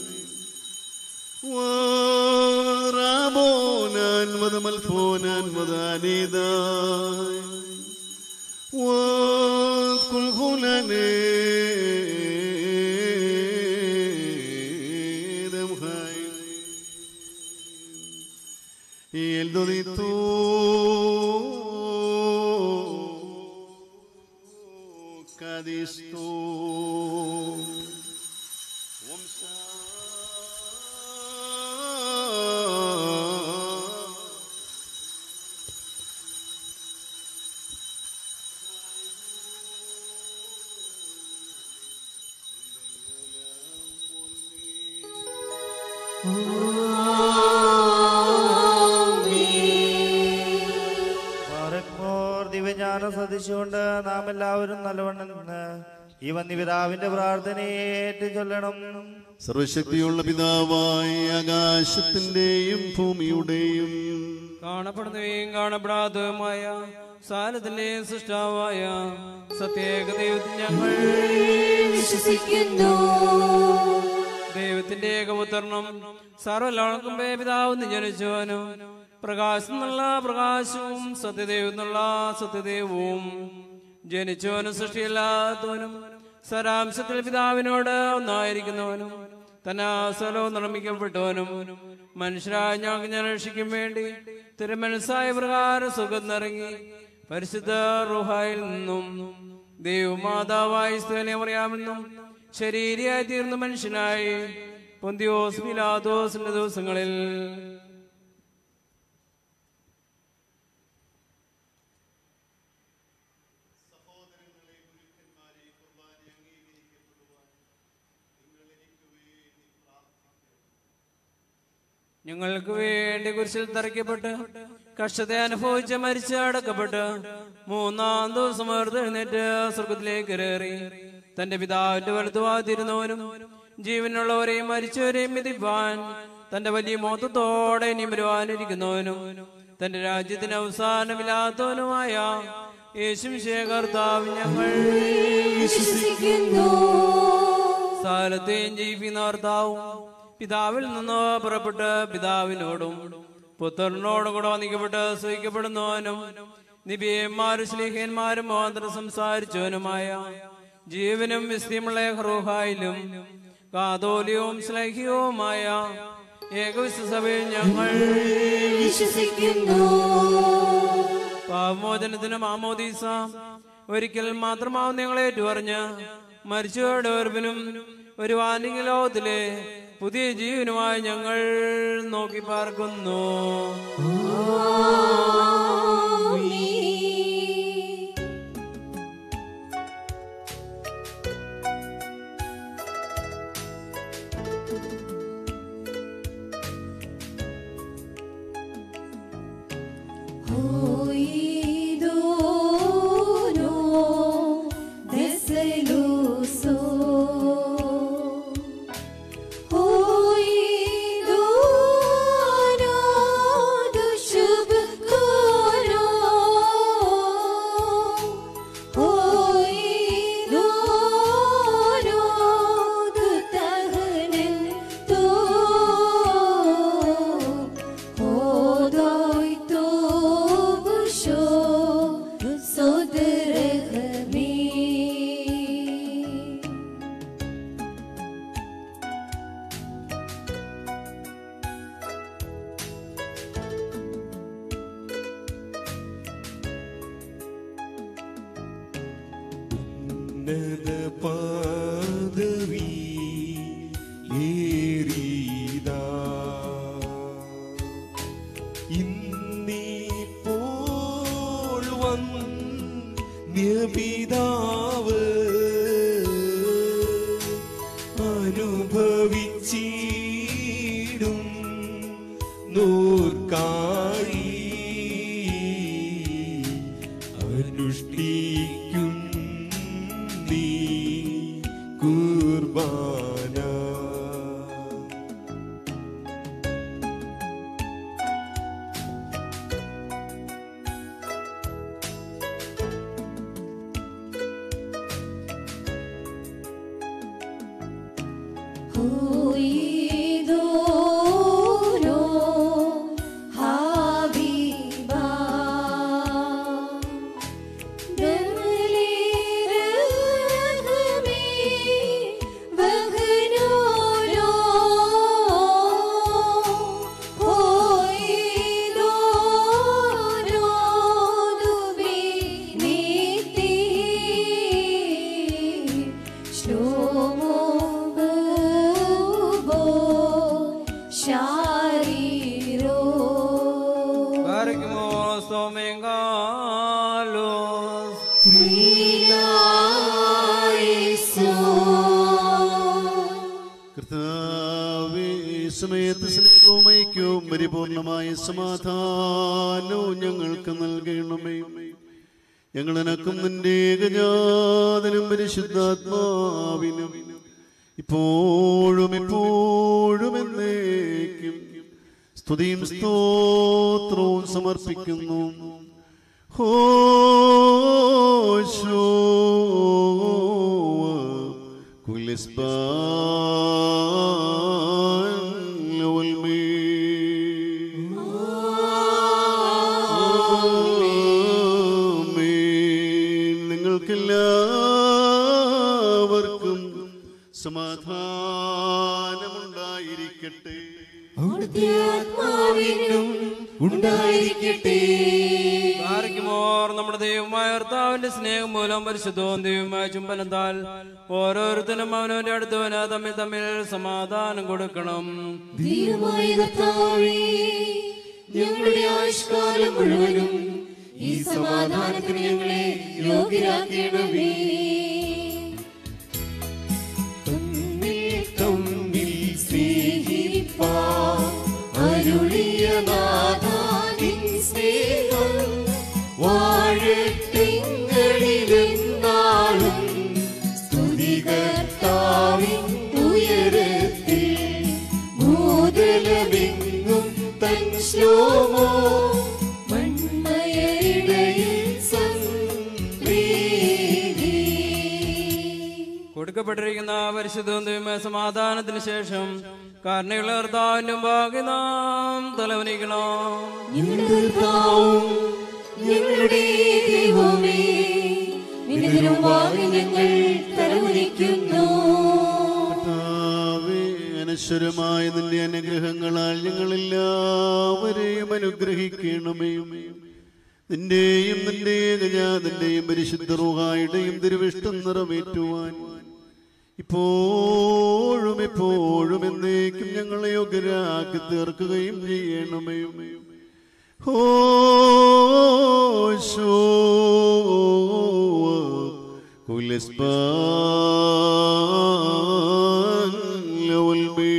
وربونا وذملفونا وذانيداي واذكر خلاني دم خاين يلدو دي تو كاديستو ومسا പാറക്കോർ ദിവ്യജ്ഞാനം ശ്രദ്ധിച്ചുകൊണ്ട് നാം എല്ലാവരും നല്ലവണ്ണം നിന്ന് ഈ വന്യപിതാവിന്റെ പ്രാർത്ഥനയെ ഏറ്റു ചൊല്ലണം സർവശക്തിയുള്ള പിതാവായ ആകാശത്തിന്റെയും ഭൂമിയുടെയും കാണപ്പെടുന്നവയും കാണപ്പെടാത്തതുമായ സാലത്തിന്റെയും സൃഷ്ടാവായ സത്യേക ദൈവത്തിൽ ഞങ്ങൾ വിശ്വസിക്കുന്നു ദൈവത്തിന്റെ ഏകപുത്രനും സർവലോകം പിതാവ് ജനിച്ചവനും പ്രകാശം എന്നുള്ള പ്രകാശവും സത്യദൈവം എന്നുള്ള സത്യദൈവവും ജനിച്ചവനും സൃഷ്ടിയില്ലാത്തവനും സരാംശത്തിൽ പിതാവിനോട് ഒന്നായിരിക്കുന്നവനും തന്നെ സ്ഥലവും നിർമ്മിക്കപ്പെട്ടവനും മനുഷ്യരായ ഞങ്ങൾക്ക് ഞാൻ രക്ഷിക്കും വേണ്ടി തിരുമനസായ പ്രകാരം സുഖം നിറങ്ങി പരിശുദ്ധ റുഹായിൽ നിന്നും ദൈവമാതാവായി സ്ഥലം അറിയാമെന്നും ശരീരയായി തീർന്ന മനുഷ്യനായി പൊന്തിയോസ് പിലാദോസിന്റെ ദിവസങ്ങളിൽ ഞങ്ങൾക്ക് വേണ്ടി കുരിശിൽ തറയ്ക്കപ്പെട്ട് കഷ്ടത അനുഭവിച്ച് മരിച്ച് അടക്കപ്പെട്ട് മൂന്നാം ദിവസം എഴുന്നേറ്റ് സ്വർഗത്തിലേക്ക് കയറി തന്റെ പിതാവിന്റെ വലുതുവാതിരുന്നവനും ജീവനുള്ളവരെയും മരിച്ചവരെയും വിധിപ്പാൻ തന്റെ വലിയ മോത്തത്തോടെ ഇനി വരുവാനിരിക്കുന്നവനും തന്റെ രാജ്യത്തിന് അവസാനമില്ലാത്തവനുമായ യേശും ശേഖർത്താവ് ഞങ്ങൾ വിശ്വസിക്കുന്നു സാലത്തെയും ജീവിക്കുന്ന കർത്താവും പിതാവിൽ നിന്ന് പുറപ്പെട്ട് പിതാവിനോടും പുത്രനോടും കൂടെ വന്നിക്കപ്പെട്ട് സൂഹിക്കപ്പെടുന്നവനും നിബിയന്മാരും സ്ലീഹന്മാരും മാത്രം സംസാരിച്ചവനുമായ ജീവനും വിസ്തീമുള്ള ഹ്രൂഹായിലും കാതോലിയവും സ്ലൈഹികവുമായ ഏകവിശ്വസഭയിൽ ഞങ്ങൾ വിശ്വസിക്കുന്നു പാവമോചനത്തിനും ആമോദീസ ഒരിക്കൽ മാത്രമാവും ഞങ്ങളെ ഏറ്റുപറഞ്ഞ് മരിച്ചവരുടെ ഓർപ്പിനും ഒരു വാനിക ലോകത്തിലെ പുതിയ ജീവനുമായി ഞങ്ങൾ നോക്കി പാർക്കുന്നു Oidono deseluso Oidono dushubkono Oidono dutahnen to Odoy to busho sodrehmi ഉന്നത പദവി ഏറിയതാ. ഇന്നിപ്പോൾ വന്യപിതാവ് അനുഭവിച്ചിടും നൂർക്കായി അനുഷ്ഠിക്കും ഉയിദോരോ ഹാബിബാ ദലീലഹമേ വഹനോരോ ഹോയിദോരോ ദുബി നീതി ശ്ലോമോ ബോ ശാരീരോ Barikimo Somengalos. കർത്താവേ ഈ സമയത്ത് സ്നേഹവും ഐക്യവും പരിപൂർണമായ സമാധാനവും ഞങ്ങൾക്ക് നൽകണമേ ഞങ്ങൾ എനക്കും നിന്റെ ഏകജാതനും പരിശുദ്ധാത്മാവിനും ഇപ്പോഴും എപ്പോഴും എന്നേക്കും സ്തുതിയും സ്തോത്രവും സമർപ്പിക്കുന്നു ഹോശോ كل اسبان والمين ആമേൻ. നിങ്ങൾക്കെല്ലാവർക്കും സമാധാനമുണ്ടായിരിക്കട്ടെ ആത്മാവിനും ഉണ്ടായിരിക്കട്ടെ ബാരിക്കുമോർ നമ്മുടെ ദൈവമായ കർത്താവിന്റെ സ്നേഹം മൂലം പരിശുദ്ധവും ദൈവമായ ചുംബനത്താൽ ഓരോരുത്തരും അവനവന്റെ അടുത്തവന് തമ്മിൽ തമ്മിൽ സമാധാനം കൊടുക്കണം ദൈവമായ കർത്താവേ ഞങ്ങളുടെ ആയുഷ്കാലം മുഴുവനും ഈ സമാധാനത്തിന് ഞങ്ങളെ യോഗ്യരാക്കണമേ തമ്മിൽ തമ്മിൽ സ്നേഹിപ്പാൻ അരുളിയ നാഥാനിൻ സ്നേഹം വാഴത്തിങ്ങളിലെന്നാളും സ്തുതികർത്താവിൻ ഉയരത്തിൽ ഭൂതലമെങ്ങും തൻ ശ്ലോമോ മൺമയരിടയിൽ സംപ്രീതി കൊടുക്കപ്പെട്ടിരിക്കുന്ന പരിശുദ്ധവും ദൈവമായ സമാധാനത്തിന് ശേഷം കാരണയുള്ള കർത്താവിന്റെ മുമ്പാകെ നാം തലവനിക്കണം ഞങ്ങളുടെ കർത്താവും ഞങ്ങളുടെ ദൈവമേ നിന്റെ മുമ്പാകെ ഞങ്ങൾ തലമുനിക്കുന്നു കർത്താവേ, അനശ്വരമായ നിന്റെ അനുഗ്രഹങ്ങളാൽ ഞങ്ങളെല്ലാവരെയും അനുഗ്രഹിക്കണമേ നിന്റെയും നിന്റെ ഏകജാതന്റെയും പരിശുദ്ധ റുഹായുടെയും തിരുവിഷ്ടം നിറവേറ്റുവാൻ ഇപ്പോഴും എപ്പോഴും എന്നേക്കും ഞങ്ങളെ യോഗ്യരാക്കി തീർക്കുകയും ചെയ്യണമേ ഹോശോ കുലസ്പാൻ ലവൽമേ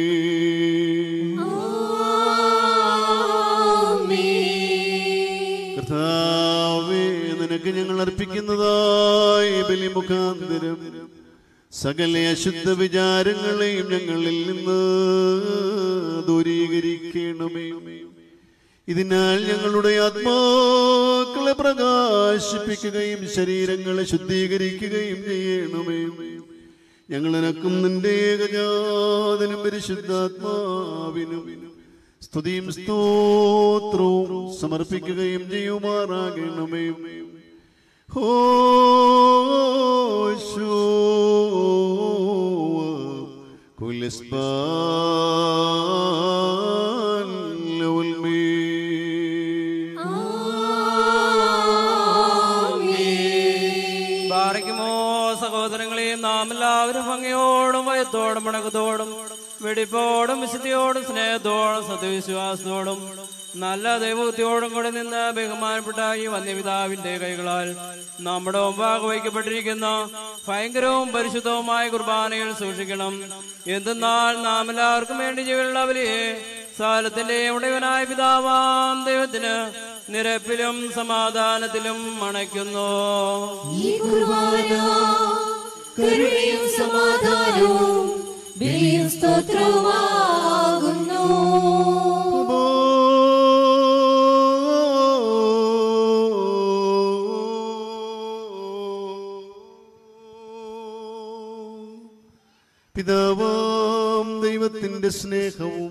കർത്താവേ നിനക്ക് ഞങ്ങൾ അർപ്പിക്കുന്നതായി ബലിമുഖാന്തരം സകല അശുദ്ധ വിചാരങ്ങളെയും ഞങ്ങളിൽ നിന്ന് ദൂരീകരിക്കണമേ ഇതിനാൽ ഞങ്ങളുടെ ആത്മാക്കളെ പ്രകാശിപ്പിക്കുകയും ശരീരങ്ങളെ ശുദ്ധീകരിക്കുകയും ചെയ്യണമേ ഞങ്ങൾ എനക്കും നിന്റെ ഏകജാതനും പരിശുദ്ധാത്മാവിനും സ്തുതിയും സ്തോത്രവും സമർപ്പിക്കുകയും ചെയ്യുമാറാകണമേ ഹോശോ കുലസ്പാൻ ലൗൽമേ ബാറയ്ക്കുമോ സഹോദരങ്ങളെയും നാം എല്ലാവരും ഭംഗിയോടും ഭയത്തോടും മണക്കത്തോടും വെടിപ്പോടും വിശുദ്ധിയോടും സ്നേഹത്തോടും സത്യവിശ്വാസത്തോടും നല്ല ദൈവത്തിയോടും കൂടെ നിന്ന് ബഹുമാനപ്പെട്ട ഈ വന്യപിതാവിന്റെ കൈകളാൽ നമ്മുടെ മുമ്പാകെ വയ്ക്കപ്പെട്ടിരിക്കുന്ന ഭയങ്കരവും പരിശുദ്ധവുമായ കുർബാനയിൽ സൂക്ഷിക്കണം എന്തെന്നാൽ നാം എല്ലാവർക്കും വേണ്ടി ജീവനുള്ള അവലിയെ സാലത്തിന്റെ ഉടയവനായ പിതാവാം ദൈവത്തിന് നിരപ്പിലും സമാധാനത്തിലും അണയ്ക്കുന്നു ഈ കുർബാന കരുണയും സമാധാനവും ബലിയും സ്തോത്രവുമാകുന്നു പിതാവാം ദൈവത്തിന്റെ സ്നേഹവും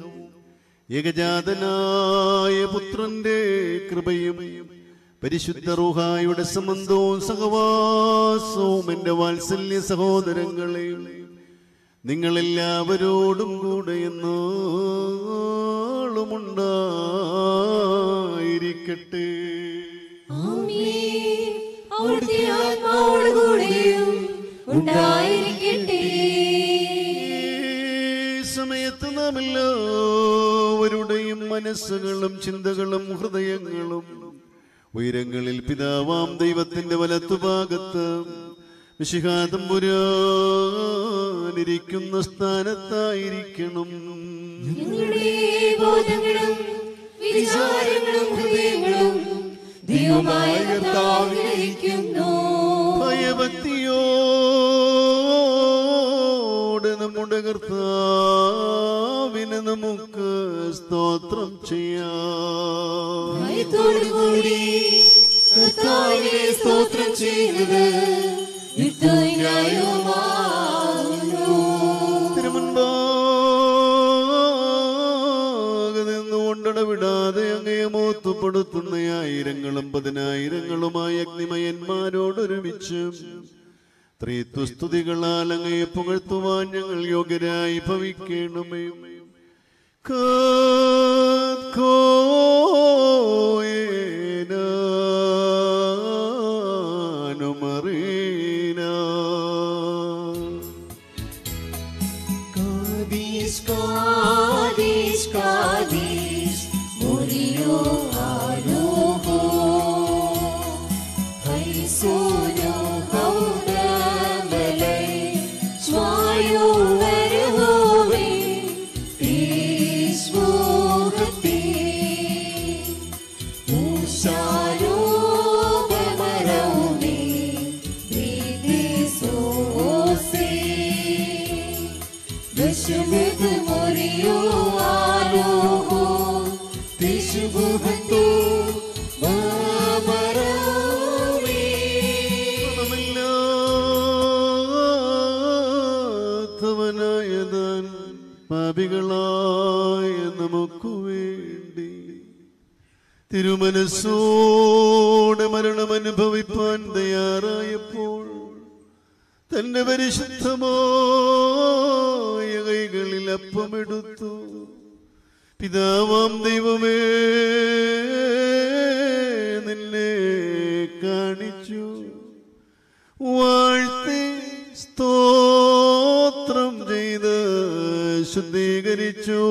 ഏകജാതനായ പുത്രന്റെ കൃപയും പരിശുദ്ധ റൂഹായുടെ സംബന്ധവും സഹവാസവും എന്റെ വാത്സല്യ സഹോദരങ്ങളെയും നിങ്ങളെല്ലാവരോടും കൂടെ എന്നാളും ഉണ്ടായിരിക്കട്ടെ ആമേൻ. അവിടുത്തെ ആത്മാവോടുകൂടെയും ഉണ്ടായിരിക്കട്ടെ ഈ സമയത്ത് നാം എല്ലാവരുടെയും മനസ്സുകളും ചിന്തകളും ഹൃദയങ്ങളും ഉയരങ്ങളിൽ പിതാവാം ദൈവത്തിന്റെ വലത്തുഭാഗത്ത് വിശിഹാതം പുരാനിരിക്കുന്ന സ്ഥാനത്തായിരിക്കണം ഞങ്ങളുടെ ബോധങ്ങളും വിചാരങ്ങളും ഹൃദയങ്ങളും ദൈവമായ കർത്താവിലിരിക്കുന്നു ഭയഭക്തിയോടെ നമ്മുടെ കർത്താവിന് നമുക്ക് സ്തോത്രം ചെയ്യാം ഭയത്തോടുകൂടി കർത്താവിനെ സ്തോത്രം ചെയ്യുന്നത് യുക്തവും ന്യായവുമാകുന്നു തിരുമുൻപാകെ നിന്നുകൊണ്ടിടവിടാതെ അങ്ങയെ മോത്തുപ്പെടുത്തുന്ന ആയിരങ്ങളും പതിനായിരങ്ങളുമായ അഗ്നിമയന്മാരോടൊരുമിച്ച് ത്രിത്വസ്തുതികളാൽ അങ്ങയെ പുകഴ്ത്തുവാൻ ഞങ്ങൾ യോഗ്യരായി ഭവിക്കണമേ Kadis, Kadis, Kadis, murió Aloho. Haisuno Haudamalai, Swayo Verhove, Ismuhati. Usaro Bamarauni, Vidisose. Dasharatha മറിയോ ആലോഹോ ദേശഭൂഹത്തോ മാമരാവേ ായതാൻ പാപികളായ നമുക്കു വേണ്ടി തിരുമനസ്സോടെ മരണം അനുഭവിപ്പാൻ തയ്യാറായപ്പോൾ തന്റെ പരിശുദ്ധമായ കൈകളിൽ അപ്പമെടുത്തു പിതാവാം ദൈവമേ നിന്നെ കാണിച്ചു വാഴ്ത്തി സ്തോത്രം ചെയ്ത് ശുദ്ധീകരിച്ചു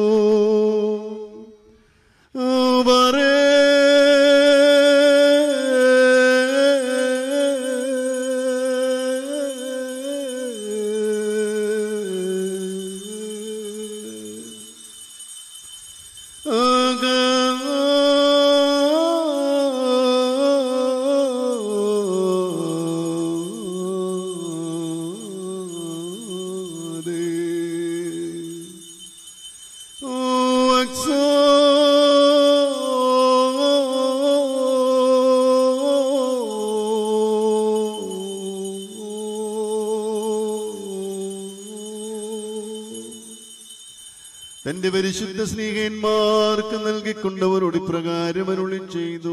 തന്റെ പരിശുദ്ധ സ്നേഹന്മാർക്ക് നൽകിക്കൊണ്ടവരോട് ഇപ്രകാരം അരുളി ചെയ്തു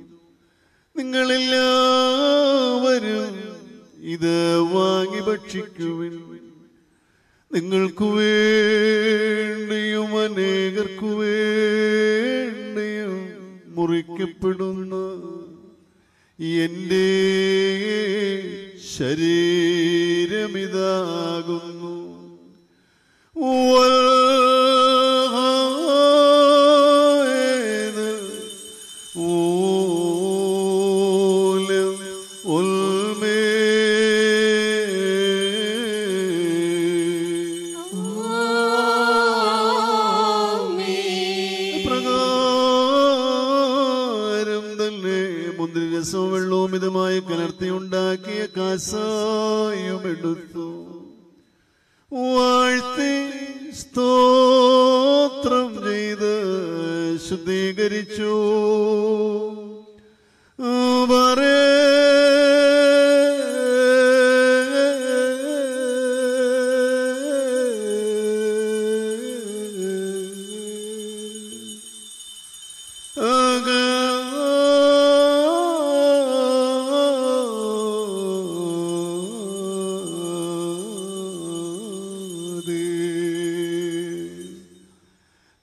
നിങ്ങളെല്ലാവരും ഇത് വാങ്ങി ഭക്ഷിക്കുവിൻ നിങ്ങൾക്കു വേണ്ടിയും അനേകർക്കു വേണ്ടിയും മുറിക്കപ്പെടുന്ന എന്റെ ശരീരമിതാകുന്നു وهذا أولم المي പ്രകാരം തന്നെ മുന്തിരിരസവും വെള്ളവും ഇതുമായി കലർത്തിയുണ്ടാക്കിയ കാസായും എടുത്തു വാഴ്ത്തി സ്തോത്രം ചെയ്ത് ശുദ്ധീകരിച്ചു പറേ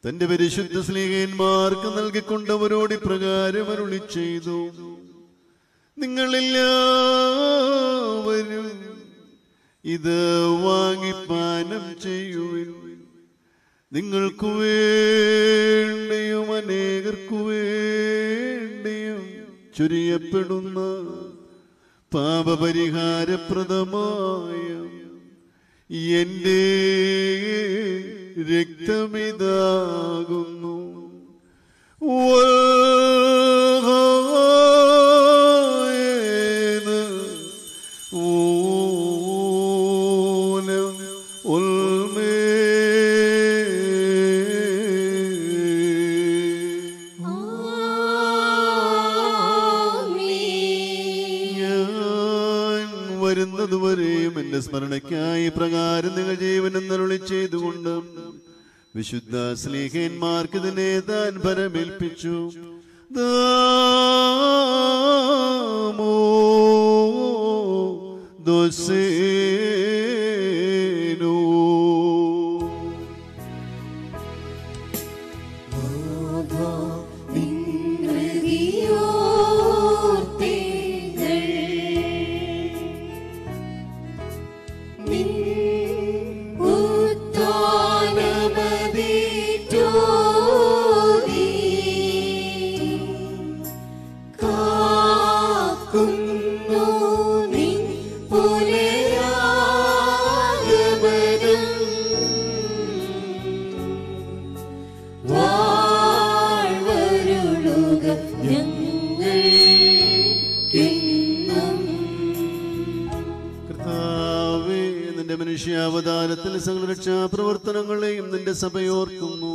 തന്റെ പരിശുദ്ധ സ്നേഹന്മാർക്ക് നൽകിക്കൊണ്ടവരോട് ഇപ്രകാരം അരുളി ചെയ്തു നിങ്ങളെല്ലാവരും ഇത് വാങ്ങിപ്പാനം ചെയ്യുവിൻ നിങ്ങൾക്കു വേണ്ടിയും അനേകർക്കു വേണ്ടിയും ചൊരിയപ്പെടുന്ന പാപപരിഹാരപ്രദമായ എന്റെ രക്തമിതാകുന്നു വൽഹായേന ഊനം ഉൽമേ ഞാൻ വരുന്നതുവരെയും എന്റെ സ്മരണയ്ക്കായി പ്രകാരം നിങ്ങൾ ജീവനം നരുളി ചെയ്തുകൊണ്ട് വിശുദ്ധ സ്നേഹന്മാർക്ക് ഇതിനെ താൻ പരമേൽപ്പിച്ചു ദാമോ ദോസേനോ വാഴ്വരുളുക ഞങ്ങൾ എന്നും കർത്താവേ നിന്റെ മനുഷ്യാവതാരത്തിൽ സകല രക്ഷാപ്രവർത്തനങ്ങളെയും നിന്റെ സഭയോർക്കുന്നു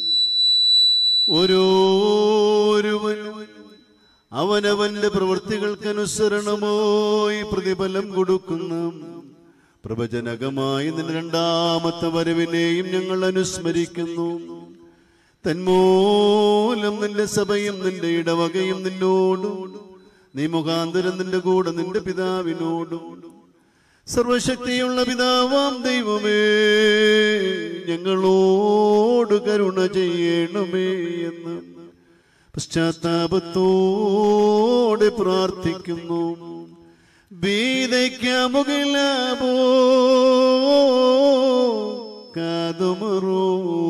ഓരോരുവനും അവനവന്റെ പ്രവൃത്തികൾക്കനുസരണമായി പ്രതിഫലം കൊടുക്കുന്ന പ്രവചനകമായി നിന്റെ രണ്ടാമത്തെ വരവിനെയും ഞങ്ങൾ അനുസ്മരിക്കുന്നു തന്മൂലം നിന്റെ സഭയും നിന്റെ ഇടവകയും നിന്നോടും നീ മുഖാന്തരം നിന്റെ കൂടെ നിന്റെ പിതാവിനോടും സർവശക്തിയുള്ള പിതാവാം ദൈവമേ ഞങ്ങളോട് കരുണ ചെയ്യണമേ എന്ന് പശ്ചാത്താപത്തോടെ പ്രാർത്ഥിക്കുന്നു ബീതയ്ക്കാമുകിലാപോ കാതുമറോ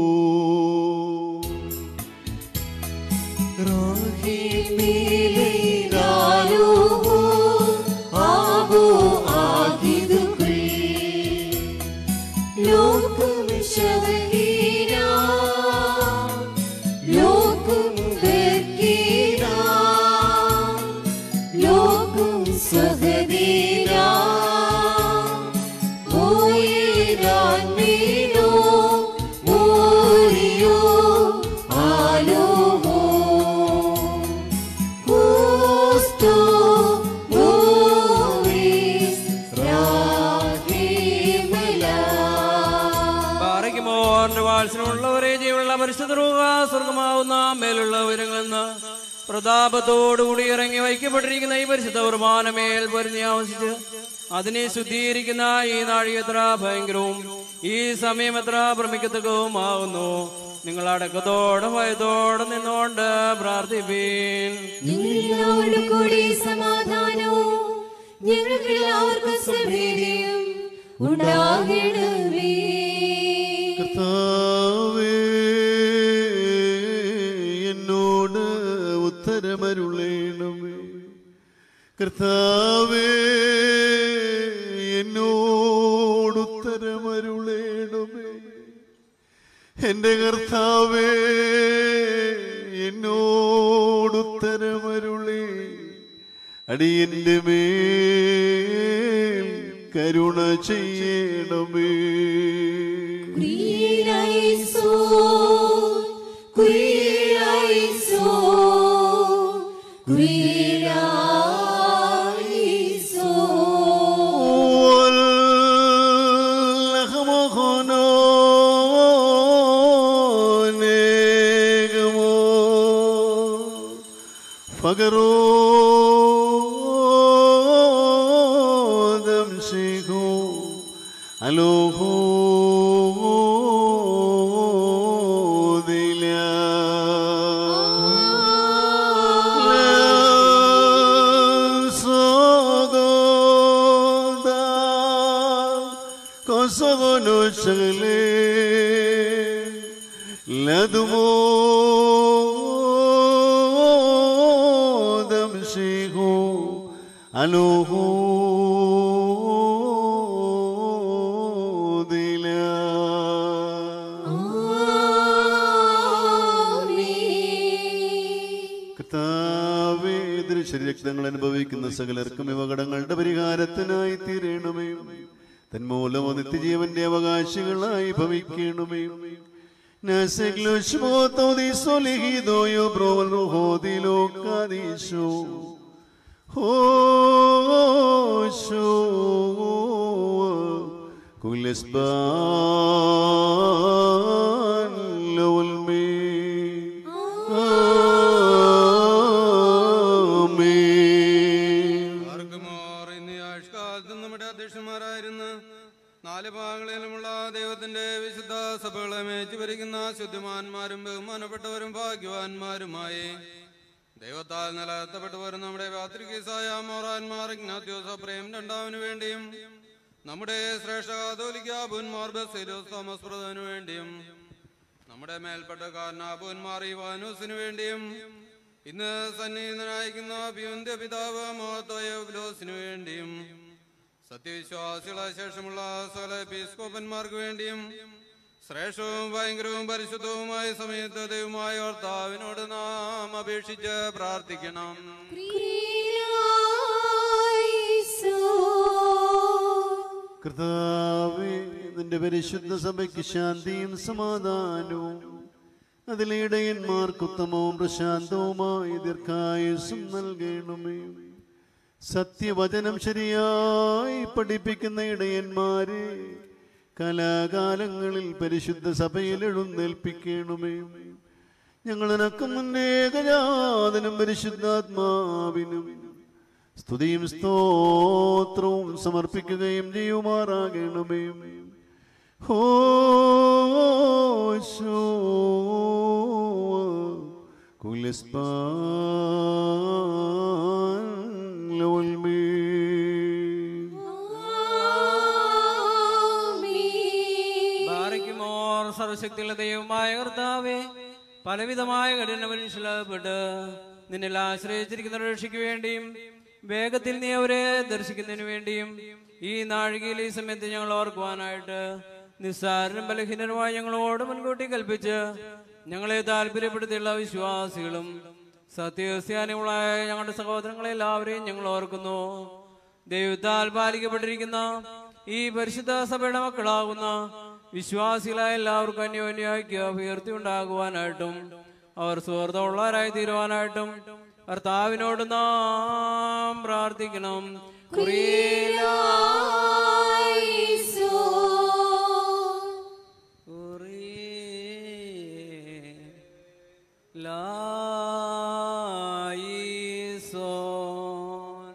Gusto, Luis, Rahimela. പാറയ്ക്കുമോറിന്റെ വാത്സനമുള്ളവരെ ജീവനുള്ള പരിശുദ്ധ റൂഹ സ്വർഗമാവുന്ന മേലുള്ള ഉയരങ്ങളിൽ നിന്ന് പ്രതാപത്തോടുകൂടി ഇറങ്ങി വയ്ക്കപ്പെട്ടിരിക്കുന്ന ഈ പരിശുദ്ധ കുർബാനമേൽ പൊരിഞ്ഞ് ആവശിച്ച് അതിനെ ശുദ്ധീകരിക്കുന്ന ഈ നാഴി എത്ര ഭയങ്കരവും ഈ സമയം എത്ര ഭ്രമിക്കത്തക്കവുമാകുന്നു നിങ്ങൾ അടക്കത്തോടെ ഭയത്തോടെ നിന്നുകൊണ്ട് പ്രാർത്ഥിപ്പീൻ നിങ്ങളോട് കൂടി സമാധാനവും ഞങ്ങൾക്ക് എല്ലാവർക്കും സ്വഭേദിയും ഉണ്ടാകണമേ കർത്താവേ എന്നോട് ഉത്തരമരുളേണമേ കർത്താവേ എന്നോട് ഉത്തരമരുളേണമേ എന്റെ കർത്താവേ എന്നോട് ഉത്തരമരുളേ അടിയന്റെ മേൽ കരുണ ചെയ്യണമേ കുയിലൈസോ കുയിലൈസോ കുയിലൈസോ അലോഹോ شغلي لدمو دمشيغو ألوهو دلا കർത്താവേ ദൃശ്യരക്തങ്ങൾ അനുഭവിക്കുന്ന സകലർക്കും ഇവകടങ്ങളുടെ പരിഹാരത്തിനായി തീരണമേ തന്മൂലം നിത്യജീവന്റെ അവകാശികളായി ഭവിക്കണമേ കുലസ്ബാൻ ലവൽമേ ആമേൻ ആർക്കുമോർ ഇന്ന് ഈ ആഴ്ചക്കാലത്ത് നമ്മുടെ അധ്യക്ഷന്മാരായിരുന്ന നാല് ഭാഗങ്ങളിലുമുള്ള ദൈവത്തിന്റെ വിശുദ്ധ സഭകളെ മേച്ചു ഭരിക്കുന്ന ശുദ്ധിമാന്മാരും ബഹുമാനപ്പെട്ടവരും ഭാഗ്യവാന്മാരുമായി ദൈവത്താൽ നിലനിർത്തപ്പെട്ടവരും നമ്മുടെ പാത്രികീസായ മോറാൻമാർ ഇഗ്നാത്യോസ് പ്രേം രണ്ടാവിനു വേണ്ടിയും നമ്മുടെ ശ്രേഷ്ഠ കാതോലിക്ക ബുൻമാർ ബസേലോസ് തോമസ് പ്രധാനു വേണ്ടിയും നമ്മുടെ മേൽപ്പെട്ട കാരണാബുന്മാർ ഇവാനൂസിനു വേണ്ടിയും ഇന്ന് സന്നിഹിതനായിരിക്കുന്ന അഭിയുന്റെ പിതാവ് മോത്തോയോബ്ലോസിനു വേണ്ടിയും സത്യവിശ്വാസികളെ ശേഷമുള്ള സകല എപ്പിസ്കോപ്പന്മാർക്ക് വേണ്ടിയും ശ്രേഷ്ഠവും ഭയങ്കരവും പരിശുദ്ധവുമായ സമയത്ത് ദൈവമായ കർത്താവിനോട് നാം അപേക്ഷിച്ച് പ്രാർത്ഥിക്കണം കർത്താവേ നിന്റെ പരിശുദ്ധ സഭയ്ക്ക് ശാന്തിയും സമാധാനവും അതിലിടയന്മാർക്ക് ഉത്തമവും പ്രശാന്തവുമായി ദീർഘായുസും നൽകണമേ സത്യവചനം ശരിയായി പഠിപ്പിക്കുന്ന ഇടയന്മാരെ കലാകാലങ്ങളിൽ പരിശുദ്ധ സഭയിൽ എഴുന്നേൽപ്പിക്കണമേ ഞങ്ങൾ നിനക്കും നിന്റെ ഏകജാതനും പരിശുദ്ധാത്മാവിനും സ്തുതിയും സ്തോത്രവും സമർപ്പിക്കുകയും ചെയ്യുമാറാകണമേ ഹോശോ കുലസ്പാൻ ലോൽമേ ബാറയ്ക്കുമോർ സർവശക്തിയുള്ള ദൈവമായ കർത്താവേ പലവിധമായ കഠിന മനുഷ്യപ്പെട്ട് നിന്നിൽ ആശ്രയിച്ചിരിക്കുന്ന രക്ഷയ്ക്ക് വേണ്ടിയും വേഗത്തിൽ നീ അവരെ ദർശിക്കുന്നതിന് വേണ്ടിയും ഈ നാഴികയിൽ ഈ സമയത്ത് ഞങ്ങൾ ഓർക്കുവാനായിട്ട് നിസ്സാരനും ബലഹീനരുമായി ഞങ്ങളോട് മുൻകൂട്ടി കൽപ്പിച്ച് ഞങ്ങളെ താല്പര്യപ്പെടുത്തിയുള്ള വിശ്വാസികളും സത്യക്രിസ്ത്യാനികളായ ഞങ്ങളുടെ സഹോദരങ്ങളെ എല്ലാവരെയും ഞങ്ങൾ ഓർക്കുന്നു ദൈവത്താൽ പാലിക്കപ്പെട്ടിരിക്കുന്ന ഈ പരിശുദ്ധ സഭയുടെ മക്കളാകുന്ന വിശ്വാസികളായ എല്ലാവർക്കും അന്യോന്യായിക്ക് ഉയർത്തി ഉണ്ടാകുവാനായിട്ടും അവർ സുഹൃത്തുള്ളവരായി തീരുവാനായിട്ടും കർത്താവിനോട് നാം പ്രാർത്ഥിക്കണം ലായിസോൻ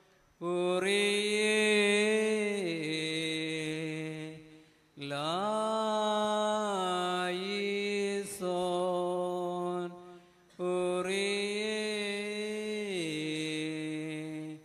ഉറിയേ ലായിസോൻ ഉറിയേ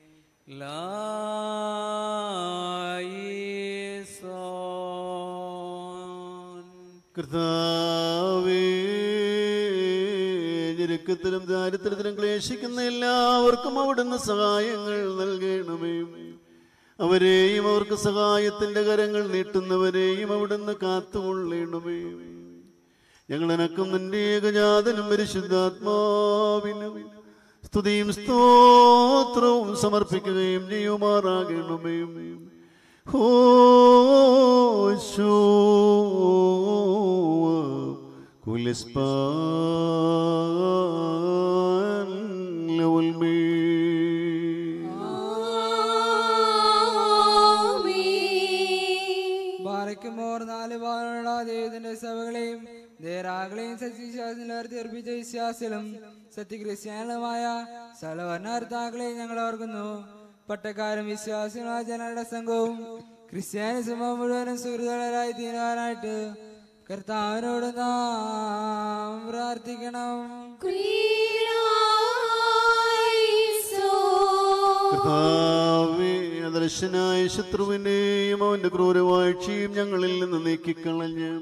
ലായിസോൻ കർത്താവേ ഞെരുക്കത്തിലും ദാരിദ്ര്യത്തിലും ക്ലേശിക്കുന്ന എല്ലാവർക്കും അവിടുന്ന് സഹായങ്ങൾ നൽകണമേ അവരെയും അവർക്ക് സഹായത്തിന്റെ കരങ്ങൾ നീട്ടുന്നവരെയും അവിടുന്ന് കാത്തുകൊള്ളണമേ ഞങ്ങൾ എനക്കും നിന്റെ ഏകജാതനും പരിശുദ്ധാത്മാവിനും സ്തുതിയും സ്തോത്രവും സമർപ്പിക്കുകയും ചെയ്യുമാറാകണമേ ഹോശോ കുലസ്പാൻ ലവൽമേ ബാറയ്ക്കുമോർ നാല് ഭാഗങ്ങളുള്ള ദൈവത്തിന്റെ സഭകളെയും ദേരാകളെയും സത്യവിശ്വാസത്തിൽ അർപ്പിച്ച വിശ്വാസികളും സത്യക്രിസ്ത്യാനികളുമായ സലവർണാർത്ഥാക്കളെയും ഞങ്ങൾ ഓർക്കുന്നു പട്ടക്കാരും വിശ്വാസികളായ ജനങ്ങളുടെ സംഘവും ക്രിസ്ത്യാനി സമൂഹം മുഴുവനും സുഹൃത്തുക്കളരായി തീരുവാനായിട്ട് കർത്താവിനോട് നാം പ്രാർത്ഥിക്കണം കർത്താവേ, അതര ദശനായ ശത്രുവിനെയും അവന്റെ ക്രൂരവാഴ്ചയും ഞങ്ങളിൽ നിന്ന് നീക്കിക്കളഞ്ഞ്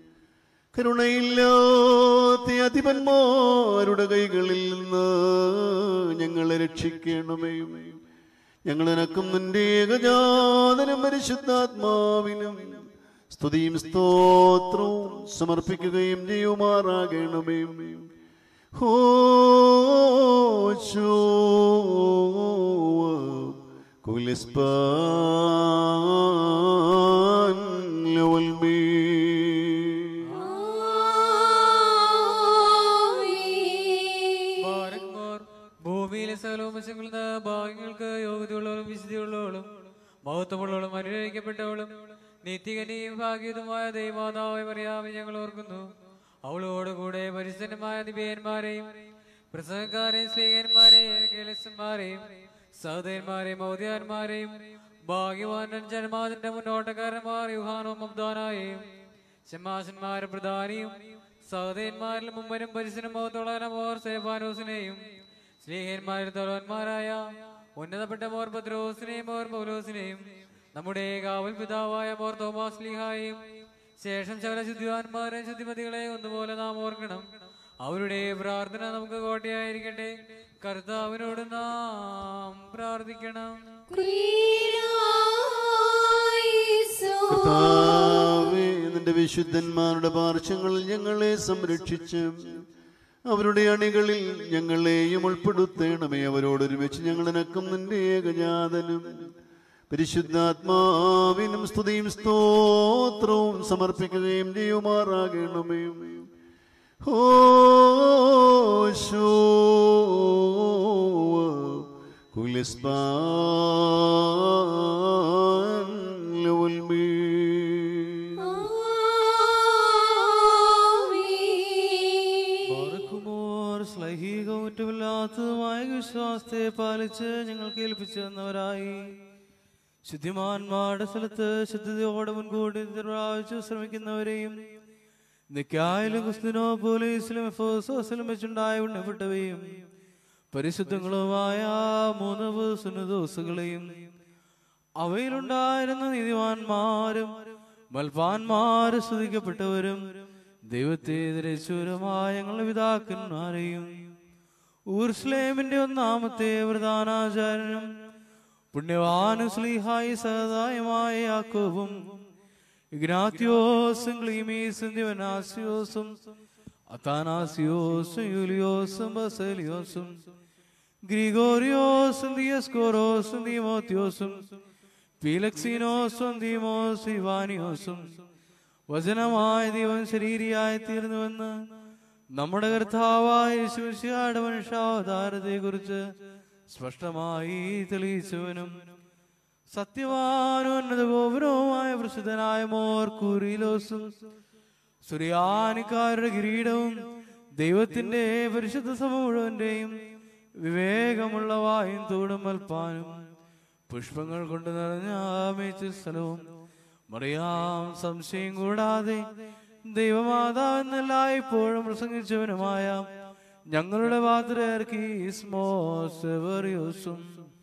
കരുണയില്ലാത്ത അധിപന്മാരുടെ കൈകളിൽ നിന്ന് ഞങ്ങളെ രക്ഷിക്കണമേ ഞങ്ങൾ നിനക്കും നിന്റെ ഏകജാതനും പരിശുദ്ധാത്മാവിനും സ്തുതിയും സ്തോത്രവും സമർപ്പിക്കുകയും ചെയ്യുമാറാകണമേ ഹോശോ കുലിസ്പാൻ ലവൽമീ ബാരക്മാർ ഭൂമിയിലെ സകലവും വശങ്ങളിൽ നിന്ന് ഭാഗ്യങ്ങൾക്ക് യോഗ്യതയുള്ളവളും വിശുദ്ധിയുള്ളവളും മഹത്വമുള്ളവളും അനുഗ്രഹിക്കപ്പെട്ടവളും നിത്യകനിയും ഭാഗ്യതുമായ ദൈവമാതാവായി പറയാമെ ഞങ്ങൾ ഓർക്കുന്നു അവളോടുകൂടെ പരിസ്ഥിതമായ നിബിയന്മാരെയും പ്രസംഗക്കാരെയും സ്ത്രീകന്മാരെയും കേലസന്മാരെയും സഹോദരന്മാരെയും മൗദ്യാന്മാരെയും ഭാഗ്യവാനൻ ജന്മാതിന്റെ മുന്നോട്ടക്കാരന്മാർ യുഹാനും അബ്ദാനായും ശമാശന്മാരെ പ്രധാനിയും സഹോദരന്മാരിൽ മുമ്പനും പരിസരം മുഖത്തോളനമോർ സേഫാനോസിനെയും സ്നേഹന്മാരിൽ തലവന്മാരായ ഉന്നതപ്പെട്ട മോർ പത്രോസിനെയും മോർ പൗലോസിനെയും നമ്മുടെ കാവൽ പിതാവായ മോർ തോമാസ് ലീഹായും ശേഷം ശകല ശുദ്ധിവാന്മാരെ ശുദ്ധിമതികളെ ഒന്നുപോലെ നാം ഓർക്കണം അവരുടെ പ്രാർത്ഥന നമുക്ക് കോട്ടയായിരിക്കട്ടെ കർത്താവിനോട് നാം പ്രാർത്ഥിക്കണം കർത്താവേ, നിന്റെ വിശുദ്ധന്മാരുടെ പാർശ്വങ്ങളിൽ ഞങ്ങളെ സംരക്ഷിച്ച് അവരുടെ അണികളിൽ ഞങ്ങളെയും ഉൾപ്പെടുത്തേണമേ അവരോടൊരുമിച്ച് ഞങ്ങൾ നിനക്കും നിന്റെ ഏകജാതനും പരിശുദ്ധാത്മാവിനും സ്തുതിയും സ്തോത്രവും സമർപ്പിക്കുകയും ചെയ്യുമാറാകണമേ ഹോശോ കുലിസ്പാൻ ലവൽമീ പാർക്കുമോർ ശ്ലൈഹികവുറ്റമില്ലാത്തതുമായ വിശ്വാസത്തെ പാലിച്ച് ഞങ്ങൾക്ക് ഏൽപ്പിച്ചു തന്നവരായി ശുദ്ധിമാന്മാരുടെ സ്ഥലത്ത് ശുദ്ധതയോടെ മുൻകൂട്ടി പ്രാവശ്യം ശ്രമിക്കുന്നവരെയും നിക്കായാലും ക്രിസ്തുനോ പോലീസിലും എഫോസോസിലും വെച്ചുണ്ടായ ഉണ്ണപ്പെട്ടവയും പരിശുദ്ധങ്ങളുമായ മൂന്ന് സുന്നദോസുകളെയും അവയിലുണ്ടായിരുന്ന നീതിമാന്മാരും മൽപാന്മാരും സ്തുതിക്കപ്പെട്ടവരും ദൈവത്തെ ദരശൂരമായ ഞങ്ങളുടെ പിതാക്കന്മാരെയും ഊർസ്ലേമിന്റെ ഒന്നാമത്തെ പ്രധാനാചാര്യനും പുണ്യവാനും സ്ലീഹായി സഹതായമായ യാക്കോബും ഇഗ്നാത്യോസും ക്ലീമീസും ദിവനാസിയോസും അത്താനാസിയോസും യൂലിയോസും ബസലിയോസും ഗ്രിഗോറിയോസും ദിയസ്കോറോസും ദീമോത്യോസും പീലക്സീനോസും ദീമോസ് ഇവാനിയോസും വചനമായ ദൈവം ശരീരിയായി തീർന്നുവെന്ന് നമ്മുടെ കർത്താവായ യേശുമിശിഹായുടെ മനുഷ്യാവതാരത്തെ കുറിച്ച് സ്പഷ്ടമായി തെളിയിച്ചവനും സത്യവാനോന്നത ഗോപുരവുമായ പ്രസിദ്ധനായ മോർ കൂറിലോസും സുറിയാനിക്കാരുടെ കിരീടവും ദൈവത്തിന്റെ പരിശുദ്ധ സഭ മുഴുവന്റെയും വിവേകമുള്ള വായും തോടും മൽപ്പാനും പുഷ്പങ്ങൾ കൊണ്ട് നിറഞ്ഞ ആമേച്ച സ്ഥലവും മറിയാം സംശയം കൂടാതെ ദൈവമാതാവെന്നല്ലായ്പ്പോഴും പ്രസംഗിച്ചവനുമായ ഞങ്ങളുടെ പാത്രയോസും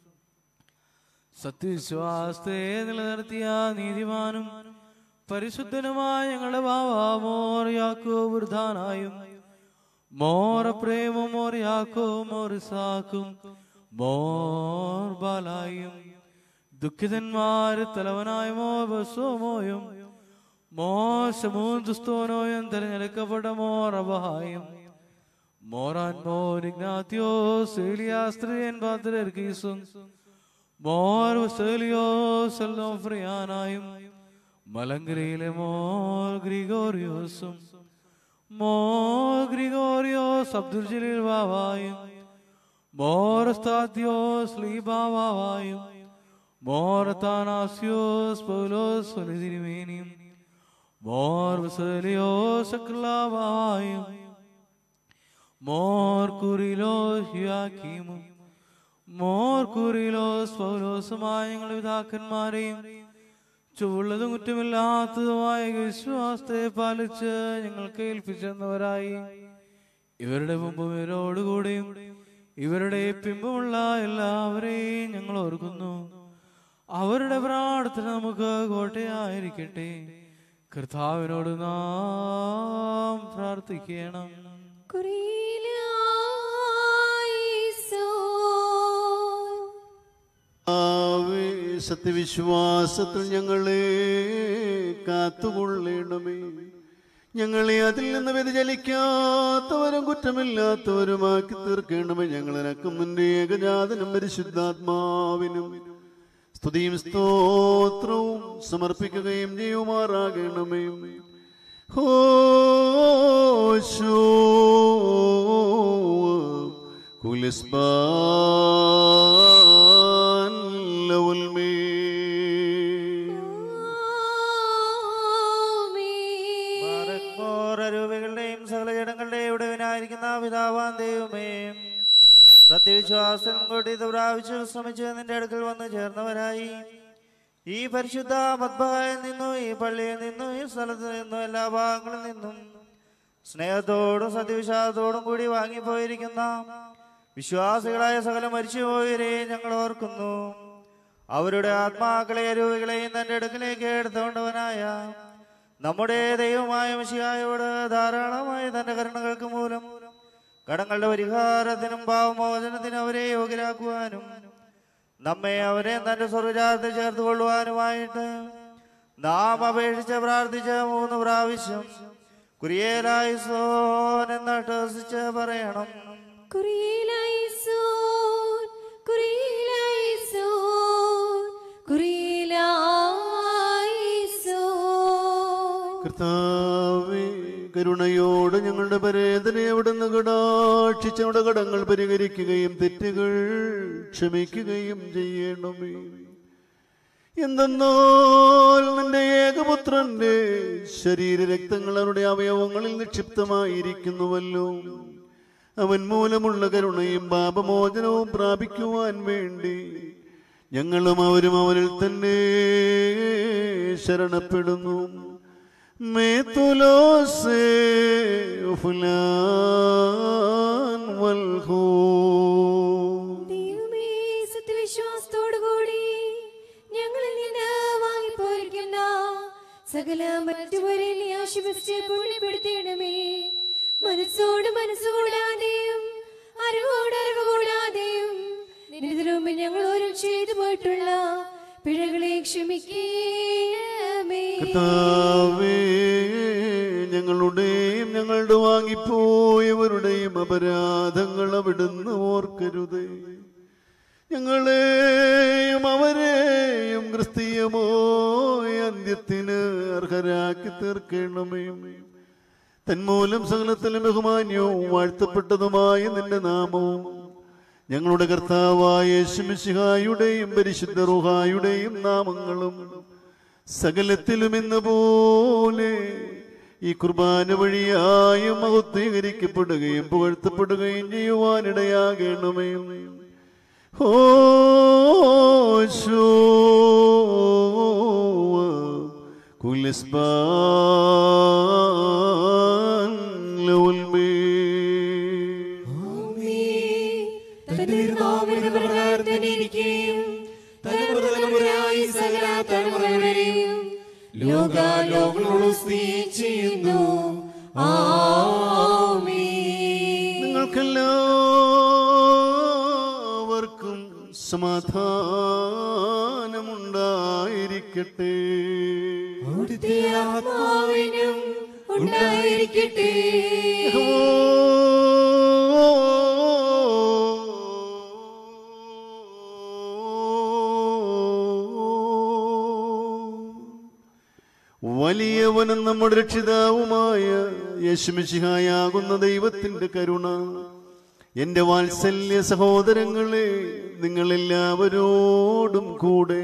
സത്യവിശ്വാസത്തെ നിലനിർത്തിയ നീതിമാനും പരിശുദ്ധനുമായ ഞങ്ങളുടെ ബാവാമോർ യാക്കോ വൃദ്ധാനായും മോർ പ്രേമം മോർ യാക്കോ മോർ ഇസാക്കും മോർ ബാലായും ദുഃഖിതന്മാര് തലവനായ മോ ബസോമോയും മോശമൂൻ ദുസ്തോനോയും തെരഞ്ഞെടുക്കപ്പെട്ട മോർ അബഹായും മോറാൻ മോർ ഇഗ്നാത്യോസ് ഏലിയാസ്ത്രീയൻ പാത്രർക്കീസും മോർ വസേലിയോസ് എല്ലാം ഫ്രിയാനായും മലങ്കരയിലെ മോർ ഗ്രിഗോറിയോസും മോർ ഗ്രിഗോറിയോസ് അബ്ദുൽ ജലീൽ ബാവായും മോർ സ്താത്യോസ് ലീബാവായും മോർ താനാസ്യോസ് പൗലോസ് വലുതിരുമേനിയും മോർ വസേലിയോസ് അക്ലാവായും മോർ കുറിലോസ് യാക്കീമും മോർ കുറിലോസ് പൗലോസുമായ ഞങ്ങളുടെ പിതാക്കന്മാരെയും ചുവള്ളതും കുറ്റമില്ലാത്തതുമായ വിശ്വാസത്തെ പാലിച്ച് ഞങ്ങൾക്ക് ഏൽപ്പിച്ചെന്നവരായി ഇവരുടെ മുമ്പും ഇവരോടുകൂടിയും ഇവരുടെ പിമ്പുമുള്ള എല്ലാവരെയും ഞങ്ങൾ ഓർക്കുന്നു അവരുടെ പ്രാർത്ഥന നമുക്ക് കോട്ടയായിരിക്കട്ടെ കർത്താവിനോട് നാം പ്രാർത്ഥിക്കണം ആവേ, സത്യവിശ്വാസത്തിൽ ഞങ്ങളെ കാത്തുകൊള്ളണമേ ഞങ്ങളെ അതിൽ നിന്ന് വ്യതിചലിക്കാത്തവരും കുറ്റമില്ലാത്തവരുമാക്കി തീർക്കണമേ ഞങ്ങളനക്കും നിന്റെ ഏകജാതനും പരിശുദ്ധാത്മാവിനും സ്തുതിയും സ്തോത്രവും സമർപ്പിക്കുകയും ചെയ്യുമാറാകണമേ ഹോശോ കുലിസ്ബാൻ ലവുൽമേ രൂപകളുടെയും സകല ജനങ്ങളുടെയും ഉടവിനായിരിക്കുന്ന പിതാവാൻ ദൈവമേ സത്യവിശ്വാസം കൊട്ടിത് പ്രാപിച്ചു ശ്രമിച്ച് നിന്റെ അടുക്കൽ വന്ന് ചേർന്നവരായി ഈ പരിശുദ്ധ മദ്ബായിൽ നിന്നും ഈ പള്ളിയിൽ നിന്നും ഈ സ്ഥലത്ത് നിന്നും എല്ലാ ഭാഗങ്ങളിൽ നിന്നും സ്നേഹത്തോടും സത്യവിശ്വാസത്തോടും കൂടി വാങ്ങിപ്പോയിരിക്കുന്ന വിശ്വാസികളായ സകല മരിച്ചുപോയവരെ ഞങ്ങൾ ഓർക്കുന്നു അവരുടെ ആത്മാക്കളെ രൂപകളെയും തന്റെ അടുക്കിലേക്ക് എടുത്തുകൊണ്ടവനായ നമ്മുടെ ദൈവമായ മിശിഹായോട് ധാരാളമായ തന്റെ കരുണകൾക്ക് മൂലം കടങ്ങളുടെ പരിഹാരത്തിനും പാവമോചനത്തിനും അവരെ യോഗ്യരാക്കുവാനും നമ്മെ അവരെ തന്റെ സ്വർഗജാതത്തിൽ ചേർത്ത് കൊള്ളുവാനുമായിട്ട് നാം അപേക്ഷിച്ച് പ്രാർത്ഥിച്ച മൂന്ന് പ്രാവശ്യം കുരിയേലായി സോൻ എന്നട്ടസിച്ച് പറയണം കുറിയിലായിസോൻ, കുറിയിലായിസോൻ, കുറിയിലായിസോൻ. കർത്താവേ കരുണയോട് ഞങ്ങളുടെ പരേതനെ അവിടുന്ന് കടാക്ഷിച്ച് നമ്മുടെ കടങ്ങൾ പരിഹരിക്കുകയും തെറ്റുകൾ ക്ഷമിക്കുകയും ചെയ്യണമേ എന്തെന്നാൽ നിന്റെ ഏകപുത്രന്റെ ശരീര രക്തങ്ങൾ അവരുടെ അവയവങ്ങളിൽ നിക്ഷിപ്തമായിരിക്കുന്നുവല്ലോ അവൻ മൂലമുള്ള കരുണയും പാപമോചനവും പ്രാപിക്കുവാൻ വേണ്ടി ഞങ്ങളും അവരും അവരിൽ തന്നെ ശരണപ്പെടുന്നു മേത്തുലോസേ ഫുലാൻ വൽഹൂ ദൈവമേ, സത്യവിശ്വാസത്തോടുകൂടി ഞങ്ങളിൽ നിന്ന് വാങ്ങിപ്പോയിരിക്കുന്ന സകല മറ്റുവരെ നീ ആശീർവദിച്ച് പുണ്യപ്പെടുത്തിയിടമേ മനസ്സോട് മനസ്സുകൂടാതെയും അറിവോട് അറിവ് കൂടാതെയും നിന്റെ മുമ്പിൽ ഞങ്ങൾ ഓരോ ചെയ്തു പോയിട്ടുള്ള പിഴകളെ ക്ഷമിക്കണമേ കർത്താവേ ഞങ്ങളുടെയും ഞങ്ങളുടെ വാങ്ങിപ്പോയവരുടെയും അപരാധങ്ങൾ അവിടുന്ന് ഓർക്കരുതേ ഞങ്ങളെയും അവരെയും ക്രിസ്തീയമോ അന്ത്യത്തിന് അർഹരാക്കി തീർക്കണമേ തന്മൂലം സകലത്തിലും ബഹുമാന്യവും വാഴ്ത്തപ്പെട്ടതുമായ നിന്റെ നാമവും ഞങ്ങളുടെ കർത്താവായ യേശുമിശിഹായുടെയും പരിശുദ്ധ റുഹായുടെയും നാമങ്ങളും സകലത്തിലും എന്ന പോലെ ഈ കുർബാന വഴിയായി മഹത്വീകരിക്കപ്പെടുകയും പുകഴ്ത്തപ്പെടുകയും ചെയ്യുവാനിടയാകണമേ ഹോശോ കുലിസ്ബാൻ ലൗൽമേ തലമുറയായി സകല തലമുറകളെയും ലോകാലോകങ്ങളോട് സ്നേഹം ചെയ്യുന്നു ആമേൻ നിങ്ങൾക്കെല്ലാവർക്കും സമാധാനമുണ്ടായിരിക്കട്ടെ അവിടുത്തെ ആത്മാവിനും ഉണ്ടായിരിക്കട്ടെ വലിയവനും നമ്മുടെ രക്ഷിതാവുമായ യേശുമിശിഹായാകുന്ന ദൈവത്തിന്റെ കരുണ എന്റെ വാത്സല്യ സഹോദരങ്ങളെ നിങ്ങളെല്ലാവരോടും കൂടെ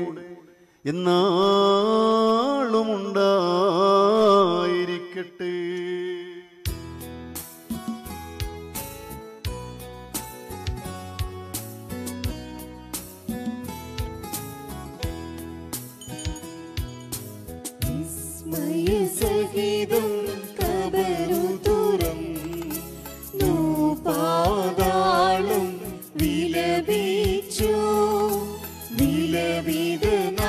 എന്നാളും ഉണ്ടായിരിക്കട്ടെ വിസ്മയസഹിതം കബറു തുറന്നു പാതാളം വിലപിച്ചു വിലപിത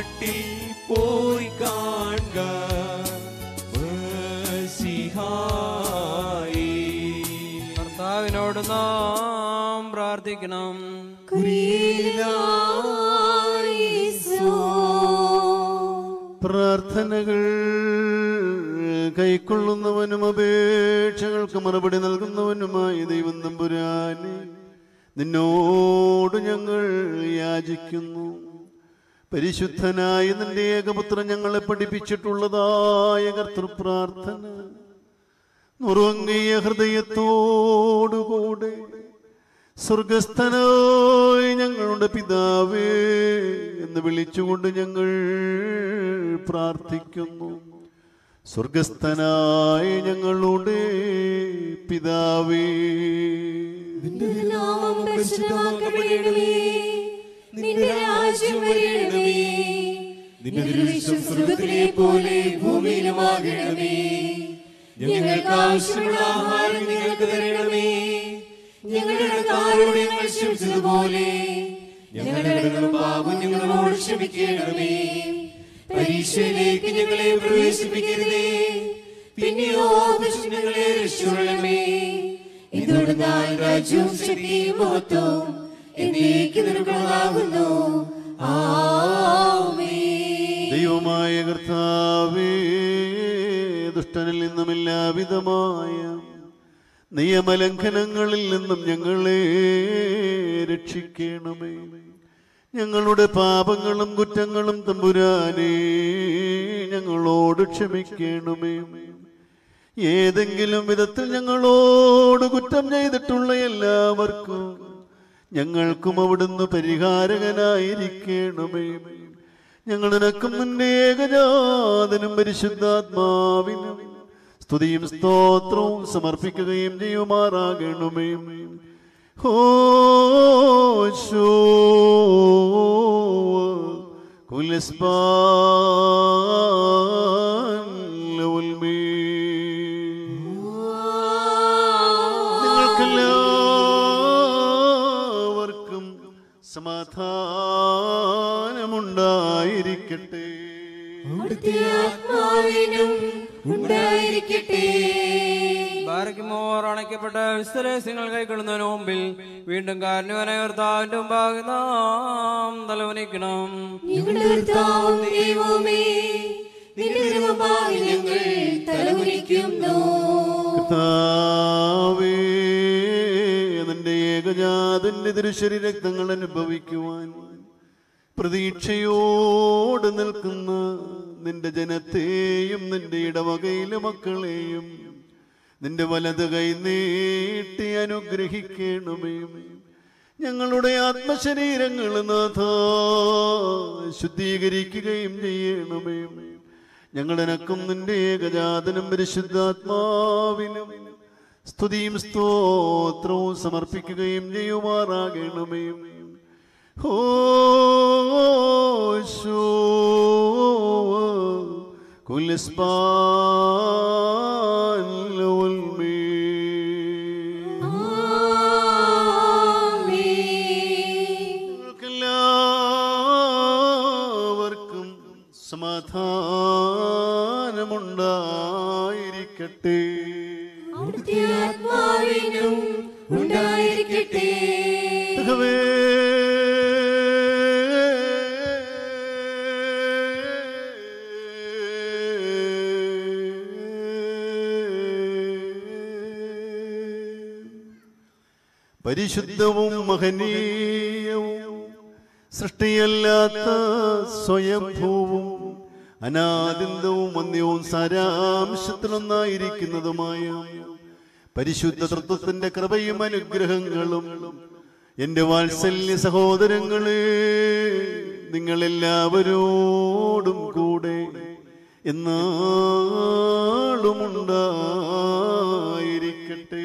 നാട്ടിൽ പോയി കാണുക മസിഹായേ കർത്താവിനോട് നാം പ്രാർത്ഥിക്കണം പ്രാർത്ഥനകൾ കൈക്കൊള്ളുന്നവനും അപേക്ഷകൾക്ക് മറുപടി നൽകുന്നവനുമായി ദൈവം തമ്പുരാനെ നിന്നോട് ഞങ്ങൾ യാചിക്കുന്നു പരിശുദ്ധനായ നിന്റെ ഏകപുത്രൻ ഞങ്ങളെ പഠിപ്പിച്ചിട്ടുള്ളതായ കർത്തൃപ്രാർത്ഥന നുറുങ്ങിയ ഹൃദയത്തോടുകൂടെ സ്വർഗസ്ഥനായ ഞങ്ങളുടെ പിതാവേ എന്ന് വിളിച്ചുകൊണ്ട് ഞങ്ങൾ പ്രാർത്ഥിക്കുന്നു സ്വർഗസ്ഥനായ ഞങ്ങളുടെ പിതാവേ നിന്റെ നാമം പരിശുദ്ധമാക്കപ്പെടണമേ നിന്റെ രാജ്യം വരണമേ നിന്റെ തിരുവിശ്വം സ്വർഗത്തിലെ പോലെ ഭൂമിയിലുമാകണമേ ഞങ്ങൾക്ക് ആവശ്യമുള്ള ആഹാരം ഞങ്ങൾക്ക് തരണമേ ഞങ്ങളുടെ കടക്കാരോട് ഞങ്ങൾ ക്ഷമിച്ചതുപോലെ ഞങ്ങളുടെ കടകളും പാപം ഞങ്ങളോട് ക്ഷമിക്കണമേ പരീക്ഷയിലേക്ക് ഞങ്ങളെ പ്രവേശിപ്പിക്കരുതേ പിന്നെയോ ദുഷ്ടൻ ഞങ്ങളെ രക്ഷിക്കണമേ ഇതോട് താൻ രാജ്യവും ശക്തിയും മഹത്വവും എന്നേക്ക് നിനക്കുള്ളതാകുന്നു ആമേൻ ദൈവമായ കർത്താവേ ദുഷ്ടനിൽ നിന്നും എല്ലാവിധമായ നിയമലംഘനങ്ങളിൽ നിന്നും ഞങ്ങളെ രക്ഷിക്കണമേ ഞങ്ങളുടെ പാപങ്ങളും കുറ്റങ്ങളും തമ്പുരാനേ ഞങ്ങളോട് ക്ഷമിക്കണമേ ഏതെങ്കിലും വിധത്തിൽ ഞങ്ങളോട് കുറ്റം ചെയ്തിട്ടുള്ള എല്ലാവർക്കും ഞങ്ങൾക്കും അവിടുന്ന് പരിഹാരകനായിരിക്കണമേ ഞങ്ങൾ നിനക്കും നിന്റെ ഏകജാതനും പരിശുദ്ധാത്മാവിനും സ്തുതിയും സ്തോത്രവും സമർപ്പിക്കുകയും ചെയ്യുമാറാകണമേ ഹോശോ കുലസ്പാൻ ലൗൽമീ നിങ്ങൾക്കെല്ലാവർക്കും സമാധാനമുണ്ടായിരിക്കട്ടെ അവിടുത്തെ ആത്മാവിനും ഉണ്ടായിരിക്കട്ടെ ബാരക്കുമോർ അണയ്ക്കപ്പെട്ട വിസ്തരസ്യങ്ങൾ കൈക്കൊള്ളുന്നതിന് മുമ്പിൽ വീണ്ടും കാരണവനായ കർത്താവിന്റെ മുമ്പാകെ നാം തലവനിക്കണം ഞങ്ങളുടെ കർത്താവും ദൈവമേ നിന്റെ തിരുമുമ്പാകെ ഞങ്ങൾ തലകുനിക്കുന്നു കർത്താവേ നിന്റെ ഏകജാതന്റെ തിരുശരി രക്തങ്ങൾ അനുഭവിക്കുവാൻ പ്രതീക്ഷയോട് നിൽക്കുന്ന നിന്റെ ജനത്തെയും നിന്റെ ഇടവകയിലെ മക്കളെയും നിന്റെ വലത് കൈ നീട്ടി അനുഗ്രഹിക്കണമേ ഞങ്ങളുടെ ആത്മശരീരങ്ങൾ നാഥ ശുദ്ധീകരിക്കുകയും ചെയ്യണമേ ഞങ്ങളെനക്കും നിന്റെ ഏകജാതനും പരിശുദ്ധാത്മാവിനും സ്തുതിയും സ്തോത്രവും സമർപ്പിക്കുകയും ചെയ്യുമാറാകണമേ ഹോശോ കുലസ്പാൻ ലോൽമേ എല്ലാവർക്കും സമാധാനമുണ്ടായിരിക്കട്ടെ അവിടുത്തെ ആത്മാവിനും ഉണ്ടായിരിക്കട്ടെ യഹോവേ, പരിശുദ്ധവും മഹനീയവും സൃഷ്ടിയല്ലാത്ത സ്വയംഭൂവും അനാദിന്തവും വന്യവും സാരാംശത്തിലൊന്നായിരിക്കുന്നതുമായ പരിശുദ്ധ തത്വത്തിന്റെ കൃപയും അനുഗ്രഹങ്ങളും എന്റെ വാത്സല്യ സഹോദരങ്ങളെ നിങ്ങളെല്ലാവരോടും കൂടെ എന്നാളുമുണ്ടായിരിക്കട്ടെ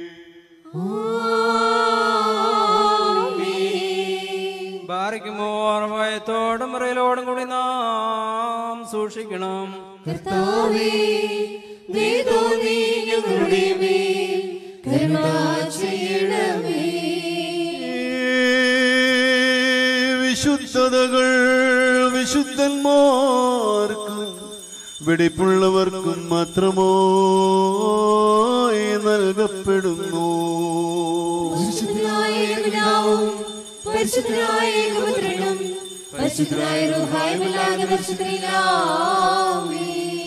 ബാരക്കുമോർ ഭയത്തോടും മുറയിലോടും കൂടി നാം സൂക്ഷിക്കണം കർത്താവേ നീ തോന്നി ഞങ്ങളുടെ മേൽ കരുണ ചെയ്യണമേ വിശുദ്ധതകൾ വിശുദ്ധന്മാർക്കും വെടിപ്പുള്ളവർക്കും മാത്രമോ നൽകപ്പെടുന്നു പരിശുദ്ധനായ ഏകപിതാവും പരിശുദ്ധനായ ഏകപുത്രനും പരിശുദ്ധനായ റൂഹായുമല്ലാതെ പരിശുദ്ധനിലാമേ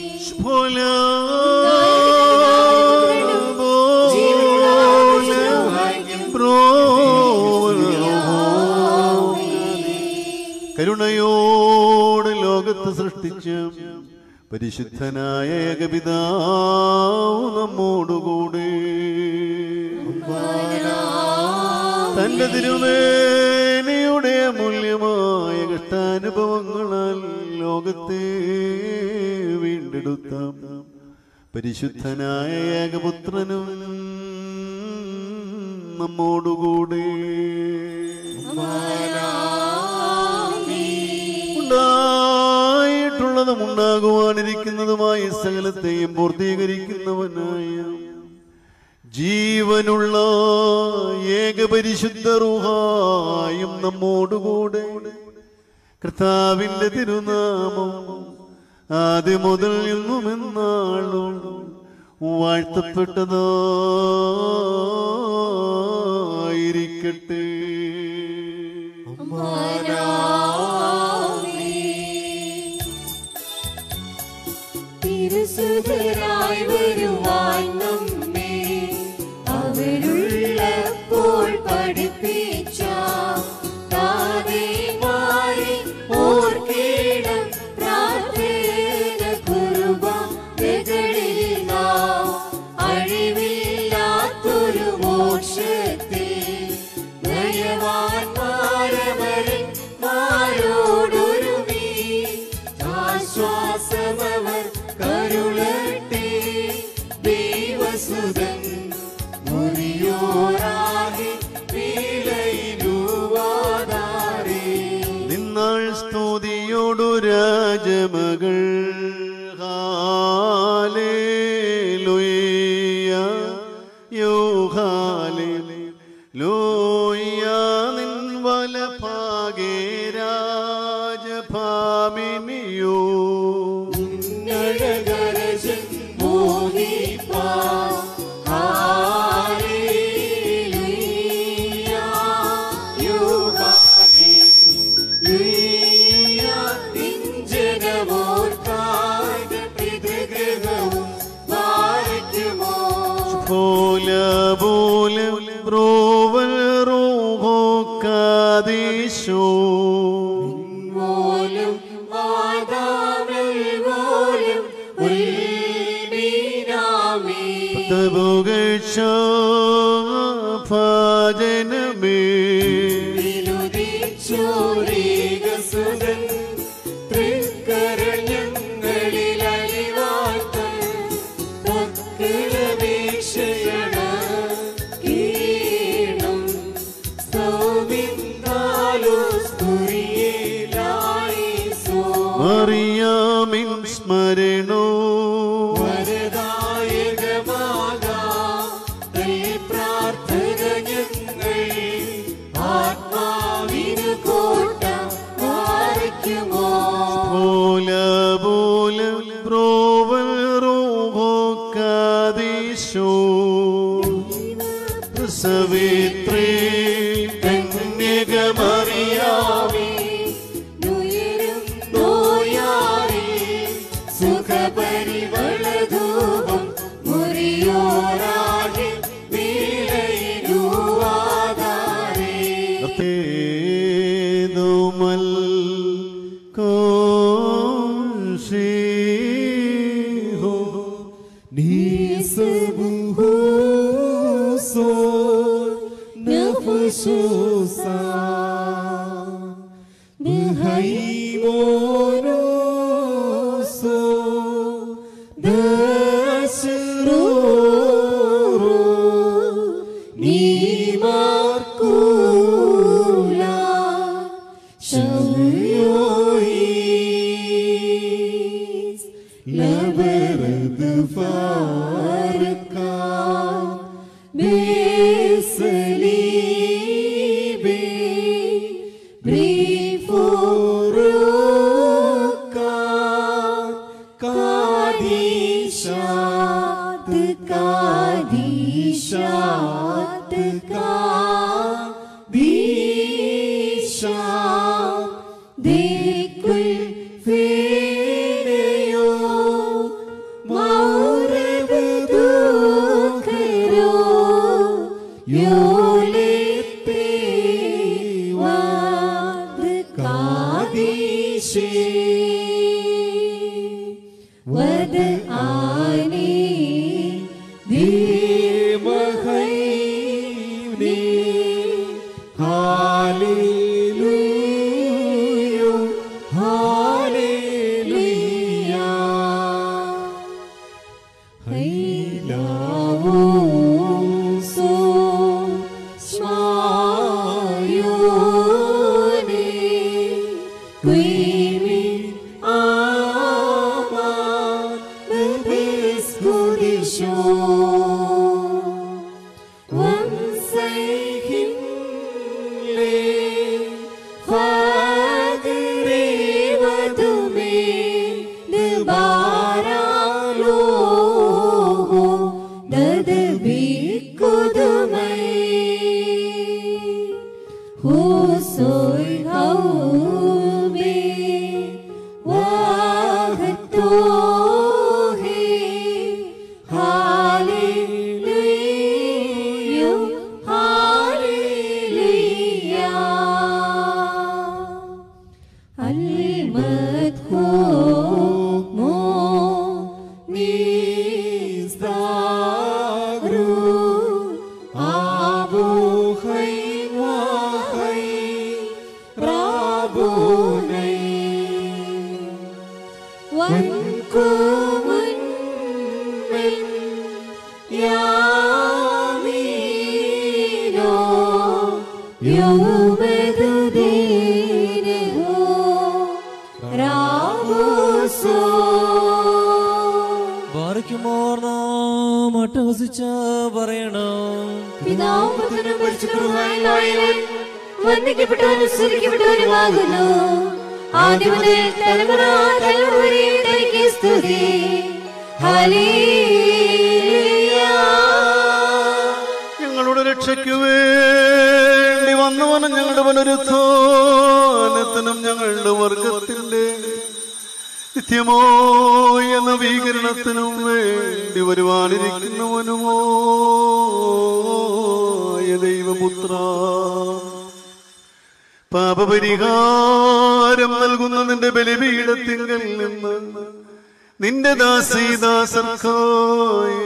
കരുണയോട് ലോകത്ത് സൃഷ്ടിച്ച് പരിശുദ്ധനായ ഏകപിതാവ് നമ്മോടുകൂടി തന്റെ തിരുവേനയുടെ മൂല്യമായ കഷ്ടാനുഭവങ്ങളാൽ ലോകത്തെ വീണ്ടെടുത്ത പരിശുദ്ധനായ ഏകപുത്രനും നമ്മോടുകൂടി ഉണ്ടായിട്ടുള്ളതും ഉണ്ടാകുവാനിരിക്കുന്നതുമായ സകലത്തെയും പൂർത്തീകരിക്കുന്നവനായ ജീവനുള്ള ഏകപരിശുദ്ധ റുഹായും നമ്മോടുകൂടെ കർത്താവിന്റെ തിരുനാമം ആദ്യം മുതൽ ഇന്നും എന്നാളും വാഴ്ത്തപ്പെട്ടതായിരിക്കട്ടെ തിരുസുതരായി വരുവാൻ നമ്മെ അവരുള്ളപ്പോൾ പഠിപ്പിച്ച താതേമാരെ ഓർക്കേണം പ്രാർത്ഥന കുർബാനകളിൽ നാം അഴിവില്ലാത്തൊരു മോക്ഷത്തെ നയവാന്മാരവരൻ മാരോടൊരുമി ആശ്വാസമവർ കരുളട്ടെ ദൈവസുതൻ മുറിയോരാകെ വിലയിലുവാതാരേ നിന്നാൾ സ്തുതിയോടു രാജമകൾ ഹാലേലൂയ യോഹാലേ ലോയ നിൻ വലഭാഗേ രാജഭാമിനിയോ നഴകരജൻ മോഹിപ്പാ ഹാലേലൂയ യുഹാലേലൂയ നിഞ്ചനമോർക്കായ പിതൃഗൃഹവും വാരയ്ക്കുമോ പോല പോല ബ്രോവൽ റോഹോ കാദീശോ പോലും ആദാമിൽ പോലും ഉൽബീനാമേ പുകഴ്ച ഭജനമേ വിലുദിച്ചോരേകസുതൻ തൃക്കരഞ്ഞങ്ങളിൽ അലിവാഴ്ത്തൻ തക്കലപേക്ഷയണ കീണം സൗമിന്ദാലോ സ്തുരിയേലായി സോ മറിയാമിൻ സ്മരണോ വരദായകമാകാം ഈ പ്രാർത്ഥന ഞങ്ങൾ ആത്മാവിനു കോട്ട മാറിക്കുമോ പോല പോല ബ്രോവൽ റോഹോ കാദീശോ സവിത്രേ കന്യകമറിയാമേ നുയരും നോയാറി സുഖപരിവളധൂപം മുറിയോരാകെ വീലയിലുവാതാരേ ഏതുമൽ കോശീഹോ Before ദിക്കുൽ ഫീനയോ മൗരബ് ദുഃഖരോ യോലിത്തി വാദ് കാദിശി വദ് ആനി ധീമഹൈനി ഹാലേലൂയ ഹാലേലൂയ ഹൈലാവോസോ സ്മായോനെ കുയിമി ആമാൻ ബദിസ്കുദിശോ വംസൈഹില്ലേ ഫാദരേ വധുമേ ദബാരാലോ ദദബിക്കുതുമൈ ഹൂസോയ് ഹൗബേ വാഹത്തോഹേ ഹാലേലൂയ ഹാലേലൂയ المدهوم نزدغرو أبو خير وخير ربوني وانكم من يامينو يوم دينه رابوسو ബാറയ്ക്കുമോർ നാം അട്ടഹസിച്ച പറയണം പിതാവും പുത്രനും പരിശുദ്ധനുമായുള്ളവൻ വന്ദിക്കപ്പെട്ടവനും സ്തുതിക്കപ്പെട്ടവനുമാകുന്നു ആദ്യം മുതൽ തലമുറ തലമുറ വരെ തനിക്ക് സ്തുതി ഹല്ലേലൂയ ഞങ്ങളുടെ രക്ഷയ്ക്കു വേണ്ടി വന്നവനും ഞങ്ങളുടെ പുനരുത്ഥാനത്തിനും ഞങ്ങളുടെ വർഗത്തിന്റെ നിത്യമോയ നവീകരണത്തിനും വേണ്ടി വരുവാനിരിക്കുന്നവനുമോയ ദൈവപുത്ര പാപപരിഹാരം നൽകുന്ന നിന്റെ ബലിപീഠത്തിങ്കൽ നിന്ന് നിന്റെ ദാസീദാസർക്കായി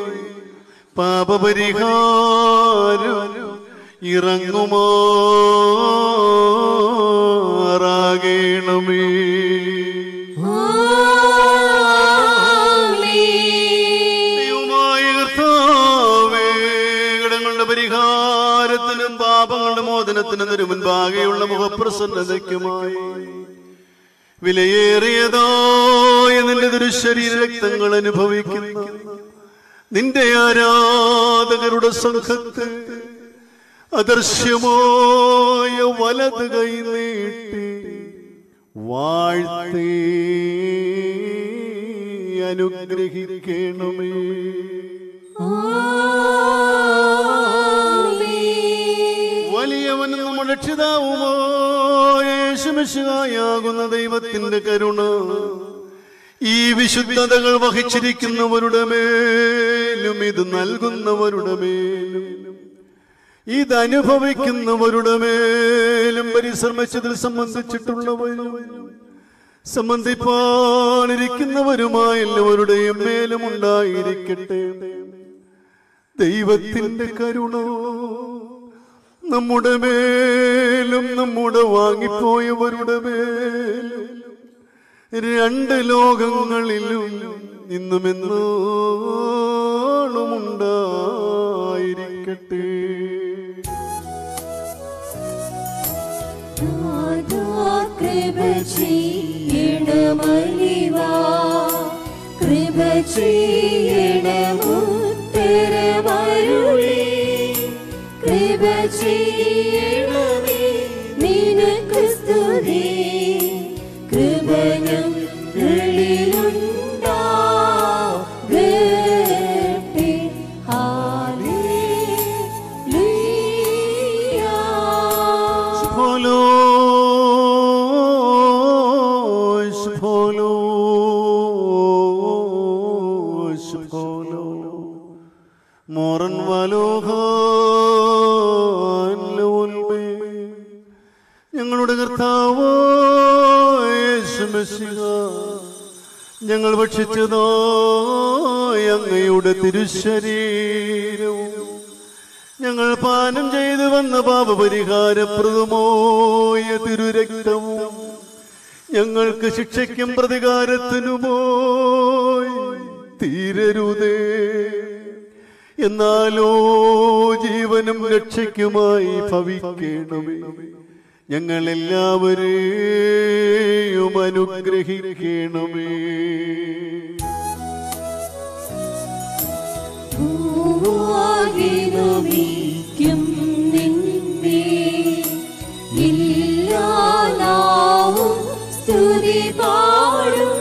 പാപപരിഹാരം ഇറങ്ങുമാറാകണമേ ദൈവമായ കർത്താവേ, കടങ്ങളുടെ പരിഹാരത്തിനും പാപങ്ങളുടെ മോചനത്തിനും നിരു മുൻപാകെയുള്ള മുഖപ്രസന്നതയ്ക്കുമായി വിലയേറിയതായ നിന്റെ ദുരുശരീര രക്തങ്ങൾ അനുഭവിക്കുന്ന നിന്റെ ആരാധകരുടെ സംഘത്തെ അദൃശ്യമായ വലത് കൈ നീട്ടി വാഴ്ത്തി അനുഗ്രഹിക്കണമേ വലിയവനും നമ്മുടെ രക്ഷിതാവുമോ യേശുമിശുകായാകുന്ന ദൈവത്തിന്റെ കരുണ ഈ വിശുദ്ധതകൾ വഹിച്ചിരിക്കുന്നവരുടെ മേലും ഇത് നൽകുന്നവരുടെ മേലും ഇത് അനുഭവിക്കുന്നവരുടെ മേലും പരിശ്രമിച്ചതിൽ സംബന്ധിച്ചിട്ടുള്ളവരും സംബന്ധിപ്പാനിരിക്കുന്നവരുമായ എല്ലാവരുടെയും മേലും ഉണ്ടായിരിക്കട്ടെ ദൈവത്തിന്റെ കരുണ നമ്മുടെ മേലും നമ്മുടെ വാങ്ങിപ്പോയവരുടെ മേലും രണ്ട് ലോകങ്ങളിലും ഇന്നും എന്നോളും ഉണ്ടായിരിക്കട്ടെ കൃപ ചെയ്യണമലിവാ കൃപ ചെയ്യണമുത്തരമരുളി കൃപ ചെയ്യണമേ നിനക്ക് സ്തുതി കൃപ ഞങ്ങളിലുണ്ടാകട്ടെ ഹാലേലൂയ യേശുമസിഹ ഞങ്ങൾ ഭക്ഷിച്ചതോ അങ്ങയുടെ തിരുശരീരവും ഞങ്ങൾ പാനം ചെയ്തു വന്ന പാപപരിഹാരപ്രദമായ തിരുരക്തവും ഞങ്ങൾക്ക് ശിക്ഷയ്ക്കും പ്രതികാരത്തിനുമോയി തീരരുതേ എന്നാലോ ജീവനും രക്ഷയ്ക്കുമായി ഭവിക്കണമേ ഞങ്ങളെല്ലാവരെയും അനുഗ്രഹിക്കണമേ ഭൂവാകിനുമിക്കും നിന്നെ ഇല്ലാനാവും സ്തുതി പാടും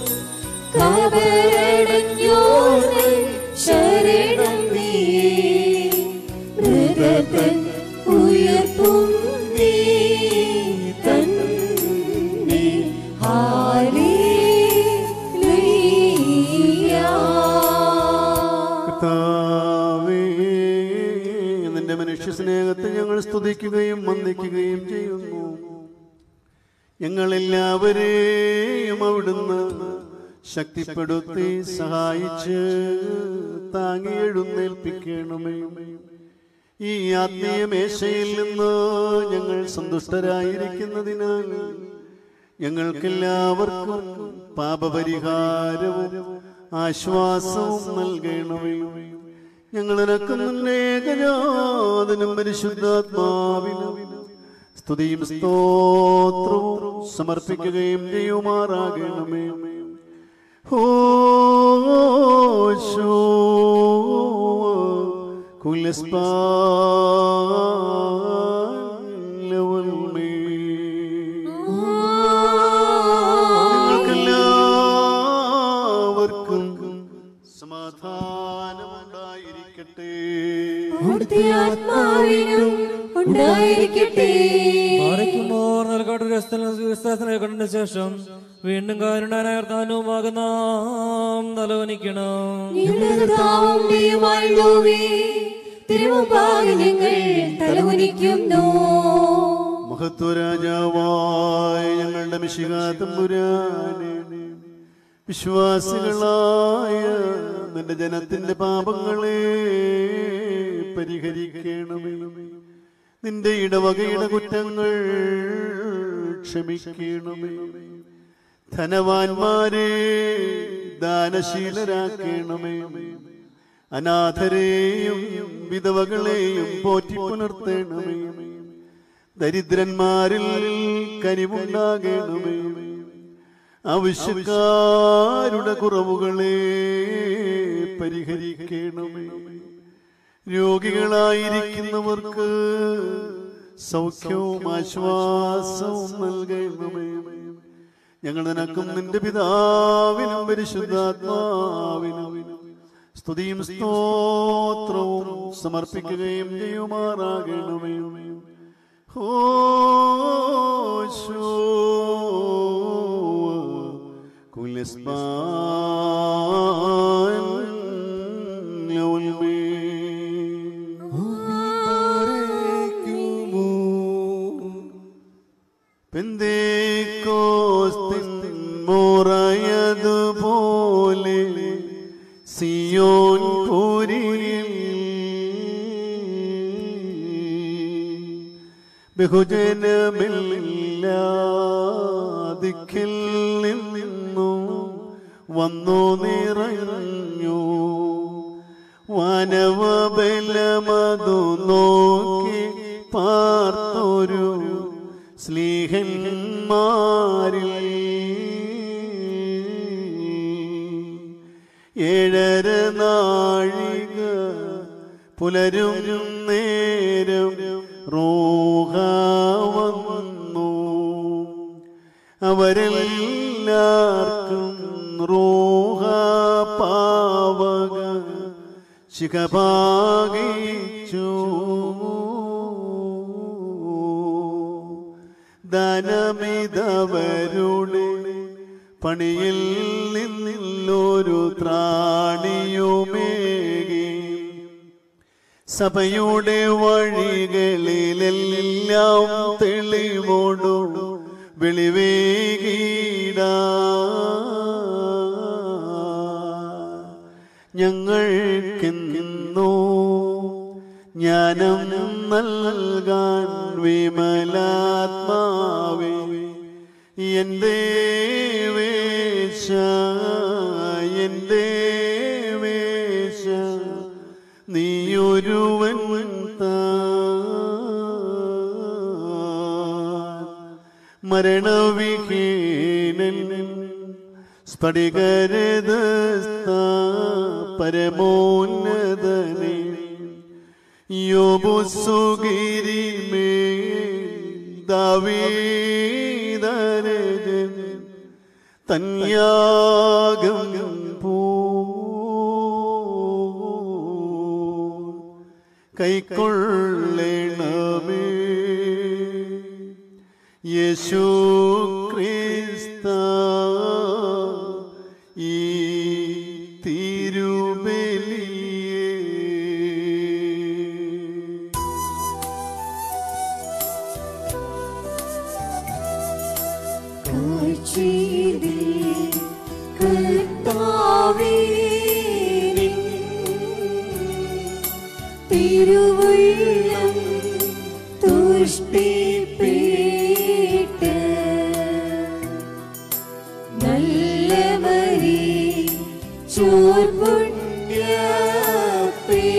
കബറടഞ്ഞോർന്ന് ശരണം നീയേ മൃഗത്തൻ ഉയർപ്പും നീ തന്നെ ഹാലേലൂയ കർത്താവേ നിന്റെ മനുഷ്യ സ്നേഹത്തെ ഞങ്ങൾ സ്തുതിക്കുകയും വന്ദിക്കുകയും ചെയ്യുന്നു ഞങ്ങളെല്ലാവരെയും അവിടുന്ന് ശക്തിപ്പെടുത്തി സഹായിച്ച് താങ്ങി എഴുന്നേൽപ്പിക്കണമേ ഈ ആത്മീയ മേശയിൽ നിന്ന് ഞങ്ങൾ സന്തുഷ്ടരായിരിക്കുന്നതിനാൽ ഞങ്ങൾക്കെല്ലാവർക്കും പാപപരിഹാരവും ആശ്വാസവും നൽകണമേ ഞങ്ങൾ ഏകജാതനും പരിശുദ്ധാത്മാവിനും സ്തുതിയും സ്തോത്രവും സമർപ്പിക്കുകയും ചെയ്യുമാറാകണമേ ഹോശോ നിങ്ങൾക്കെല്ലാവർക്കും സമാധാനമുണ്ടായിരിക്കട്ടെ ആത്മാവിനും ഉണ്ടായിരിക്കട്ടെ മാറിക്കുമോർ നൽകാട്ട് വിശ്വാസനെ കണ്ട ശേഷം വീണ്ടും കാരുണ്യനായർത്താനുമാകുന്ന നാം തലവനിക്കണം ഞങ്ങളുടെ കർത്താവും ദൈവമായുള്ളോവേ, തിരുമുമ്പാകെ ഞങ്ങൾ തലകുനിക്കുന്നു മഹത്വരാജാവായ ഞങ്ങളുടെ മിശികാത്തമ്പുരാനെ വിശ്വാസികളായ നിന്റെ ജനത്തിന്റെ പാപങ്ങളെ പരിഹരിക്കണമേ നിന്റെ ഇടവകയുടെ കുറ്റങ്ങൾ ക്ഷമിക്കണമേ ധനവാന്മാരെ ദാനശീലരാക്കണമേ അനാഥരെയും വിധവകളെയും പോറ്റി പുലർത്തണമേ ദരിദ്രന്മാരിൽ കനിവുണ്ടാകണമേ ആവശ്യക്കാരുടെ കുറവുകളെ പരിഹരിക്കണമേ രോഗികളായിരിക്കുന്നവർക്ക് സൗഖ്യവും ആശ്വാസവും നൽകണമേ ഞങ്ങൾ നിനക്കും നിന്റെ പിതാവിനും പരിശുദ്ധാത്മാവിനും സ്തുതിയും സ്തോത്രവും സമർപ്പിക്കുകയും ചെയ്യുമാറാകണമേ ഹോശോ കുലസ്ബാൻ ലൗൽമേ പെന്തേക്കോസ്തിൻ മോറയതുപോലെ സിയോൻ പുരിയിൽ ബഹുജനമില്ലാതിക്കിൽ നിന്നു വന്നു നിറഞ്ഞു വനവബലമതു നോക്കി പാർത്തൊരു സ്ലീഹന്മാരിൽ ഏഴര നാഴിക പുലരും നേരം റോഹ വന്നു അവരെല്ലാവർക്കും റോഹ പാവക ശിഖഭാഗിച്ചു ധനമിതവരുടെ പണിയിൽ നിന്നില്ലൊരു ത്രാണിയുമേകി സഭയുടെ വഴികളിലെല്ലാം തെളിവോടു വെളിവേകീട ഞങ്ങൾക്കെന്നോ ജ്ഞാനം നൽകാൻ വിമലാത്മാവേ എന്റെ വേശ എന്റെ വേശ നീയൊരുവൻ താൻ മരണവിഹീനൻ സ്ഫടികരദസ്ത പരമോന്നതനെ യോബുസുഗിരിമേ ദാവീദരജൻ തന്യാഗം പോ കൈക്കൊള്ളണമേ യേശു ക്രിസ്ത ഈ തിരുബലിയേ കാഴ്ചയിൽ കർത്താവേ നിൻ തിരുവുള്ളം തുഷ്ടിപ്പീട്ട് നല്ലവരെ ചോർപുണ്യപ്പേ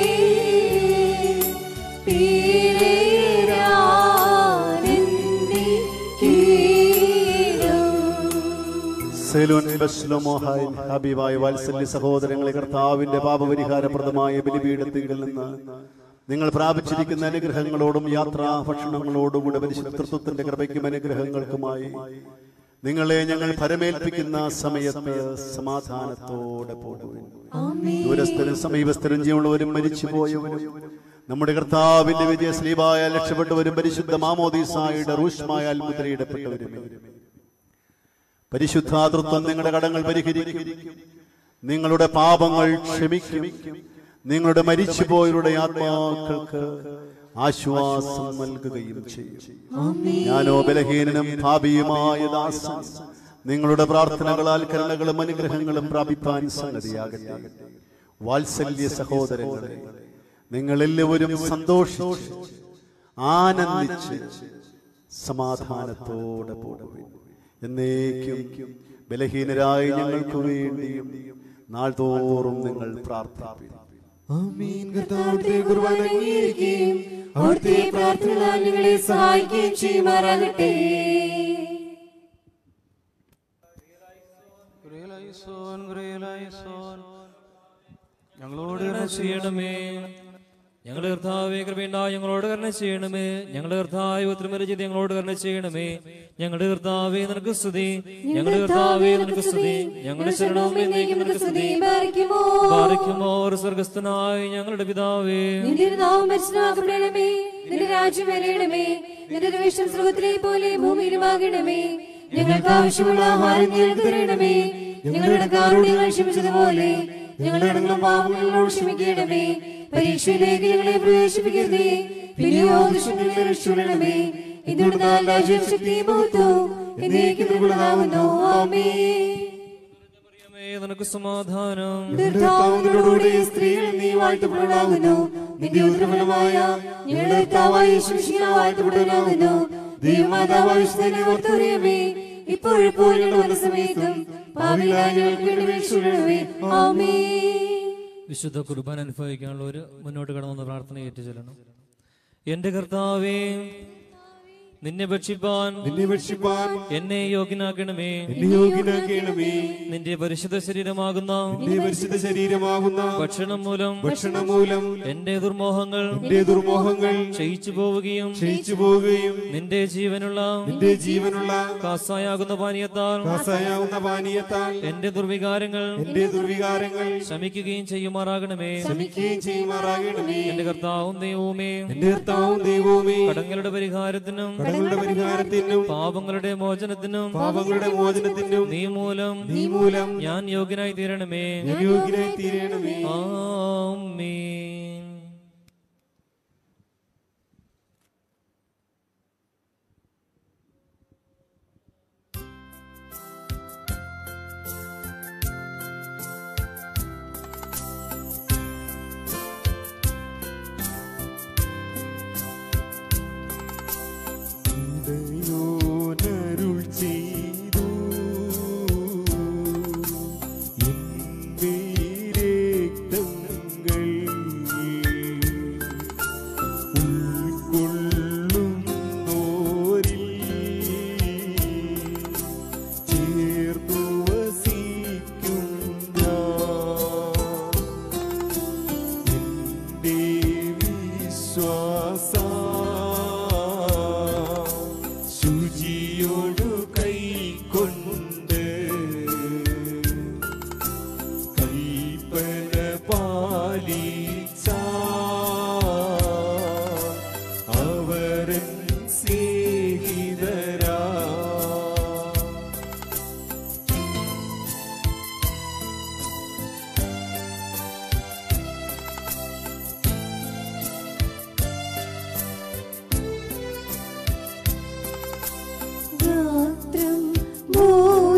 പീരേരാനെന്നെ കീഴും സെലോൻ ബശ്ലോമോഹായ് ഹബീബായ വാത്സല്യ സഹോദരങ്ങളെ കർത്താവിന്റെ പാപപരിഹാരപ്രദമായ ബലിപീഠത്തിൽ നിന്ന് നിങ്ങൾ പ്രാപിച്ചിരിക്കുന്ന അനുഗ്രഹങ്ങളോടും യാത്രാ ഭക്ഷണങ്ങളോടുകൂടെ പരിശുദ്ധത്വത്തിന്റെ കൃപയ്ക്കും അനുഗ്രഹങ്ങൾക്കുമായി നിങ്ങളെ ഞങ്ങൾ ഫലമേൽപ്പിക്കുന്ന സമയത്ത് സമാധാനത്തോടെ പോകുവിൻ ദൂരസ്ഥരും സമീപസ്ഥരും ജീവനുള്ളവരും മരിച്ചുപോയവരും നമ്മുടെ കർത്താവിന്റെ വിജയ സ്ലീപായ രക്ഷപ്പെട്ടവരും പരിശുദ്ധ മാമോദീസായുടെ റൂഷ്മായാൽ മുദ്രയിടപ്പെട്ടവരും പരിശുദ്ധാതൃത്വം നിങ്ങളുടെ കടങ്ങൾ പരിഹരിക്കും നിങ്ങളുടെ പാപങ്ങൾ ക്ഷമിക്കും നിങ്ങളുടെ മരിച്ചുപോയവരുടെ ആത്മാക്കൾക്ക് ആശ്വാസം നൽകുകയും ചെയ്യും ഞാനോ ബലഹീനനും ഭാവിയുമായ ദാസൻ നിങ്ങളുടെ പ്രാർത്ഥനകളാൽ കരുണകളും അനുഗ്രഹങ്ങളും പ്രാപിപ്പാൻ സംഗതിയാകട്ടെ വാത്സല്യ സഹോദരങ്ങളെ നിങ്ങളെല്ലാവരും സന്തോഷിച്ച് ആനന്ദിച്ച് സമാധാനത്തോടെ പോകുവിൻ എന്നേക്കും ബലഹീനരായ ഞങ്ങൾക്ക് വേണ്ടിയും നാൾതോറും നിങ്ങൾ പ്രാർത്ഥിപ്പിൻ ആമീൻ കർത്താവിന്റെ കുർബാന അംഗീകരിക്കുകയും അവിടുത്തെ പ്രാർത്ഥനകളാൽ നിങ്ങളെ സഹായിക്കുകയും ചെയ്യുമാറാകട്ടെ ഗ്രേലായിസോൻ, ഗ്രേലായിസോൻ. ഞങ്ങളോട് കരുണ ചെയ്യണമേ ഞങ്ങളുടെ കർത്താവെ കൃപയുണ്ടായി ഞങ്ങളോട് കരുണ ചെയ്യണമേ ഞങ്ങളുടെ കർത്താവ് ഒത്തിരി ഞങ്ങളോട് കരുണ ചെയ്യണമേ ഞങ്ങളുടെ കർത്താവെ നിനക്ക് സ്തുതി ഞങ്ങളുടെ കർത്താവെ നിനക്ക് സ്തുതി ഞങ്ങളുടെ ശരണവും എന്നേക്കും നിനക്ക് സ്തുതി പാലിക്കുമോ പാലിക്കുമോ ഒരു സ്വർഗസ്ഥനായി ഞങ്ങളുടെ പിതാവേ നിന്റെ നാമം മനസ്സിലാക്കപ്പെടണമേ നിന്റെ രാജ്യം വരയണമേ നിന്റെ ദ്വേഷം സ്രോതത്തിലെ പോലെ ഭൂമിയിലുമാകണമേ ഞങ്ങൾക്ക് ആവശ്യമുള്ള ആഹാരം ഞങ്ങൾക്ക് തരണമേ ഞങ്ങളുടെ കാരുണ്യങ്ങൾ ക്ഷമിച്ചതുപോലെ ഞങ്ങളുടെ ഇടങ്ങളും പാപങ്ങളോട് ക്ഷമിക്കണമേ പരീക്ഷയിലേക്ക് ഞങ്ങളെ പ്രവേശിപ്പിക്കരുതേ പിന്നെയോ ദുഷ്ടങ്ങളെ രക്ഷിക്കണമേ ഇതുകൊണ്ട് രാജ്യം ശക്തി മഹത്വവും എന്നേക്കും നിങ്ങളുള്ളതാവുന്നു ആമേ ദൈവമേ, നിനക്ക് സമാധാനം കർത്താവിനോടുകൂടി സ്ത്രീകൾ നീ വാഴ്ത്തപ്പെടാകുന്നു നിന്റെ ഉദ്രഫലമായ ഞങ്ങളുടെ കർത്താവായ യേശുമിശിഹാ വാഴ്ത്തപ്പെടാകുന്നു ദൈവമാതാവായ വർത്തറിയമേ ഇപ്പോഴെപ്പോഴും ഞങ്ങളുടെ സമയത്തും ഭാവിയിലായ ഞങ്ങൾക്ക് വേണ്ടി വീഴ്ചയുള്ളവേ ആമേ വിശുദ്ധ കുർബാന അനുഭവിക്കാനുള്ള ഒരു മുന്നോട്ട് കടന്നു പ്രാർത്ഥന ഏറ്റു ചെല്ലണം എന്റെ കർത്താവേ നിന്നെ ഭക്ഷിപ്പാൻ നിന്നെ ഭക്ഷിപ്പാൻ എന്നെ യോഗ്യനാക്കണമേ എന്നെ യോഗ്യനാക്കണമേ നിന്റെ പരിശുദ്ധ ശരീരമാകുന്ന നിന്റെ പരിശുദ്ധ ശരീരമാകുന്ന ഭക്ഷണം മൂലം ഭക്ഷണം മൂലം എന്റെ ദുർമോഹങ്ങൾ നിന്റെ ദുർമോഹങ്ങൾ ക്ഷയിച്ചു പോവുകയും ക്ഷയിച്ചു പോവുകയും നിന്റെ ജീവനുള്ള നിന്റെ ജീവനുള്ള കാസായാകുന്ന പാനീയത്താൽ കാസായാവുന്ന പാനീയത്താൽ എന്റെ ദുർവികാരങ്ങൾ എന്റെ ദുർവികാരങ്ങൾ ശമിക്കുകയും ചെയ്യുമാറാകണമേ ശമിക്കുകയും ചെയ്യുമാറാകണമേ എന്റെ കർത്താവും ദൈവവുമേ എന്റെ കർത്താവും ദൈവവുമേ കടങ്ങളുടെ പരിഹാരത്തിനും കടങ്ങളുടെ പരിഹാരത്തിനും പാപങ്ങളുടെ മോചനത്തിനും പാപങ്ങളുടെ മോചനത്തിനും നീ മൂലം നീ മൂലം ഞാൻ യോഗ്യനായി തീരണമേ ഞാൻ യോഗ്യനായി തീരണമേ ആമേൻ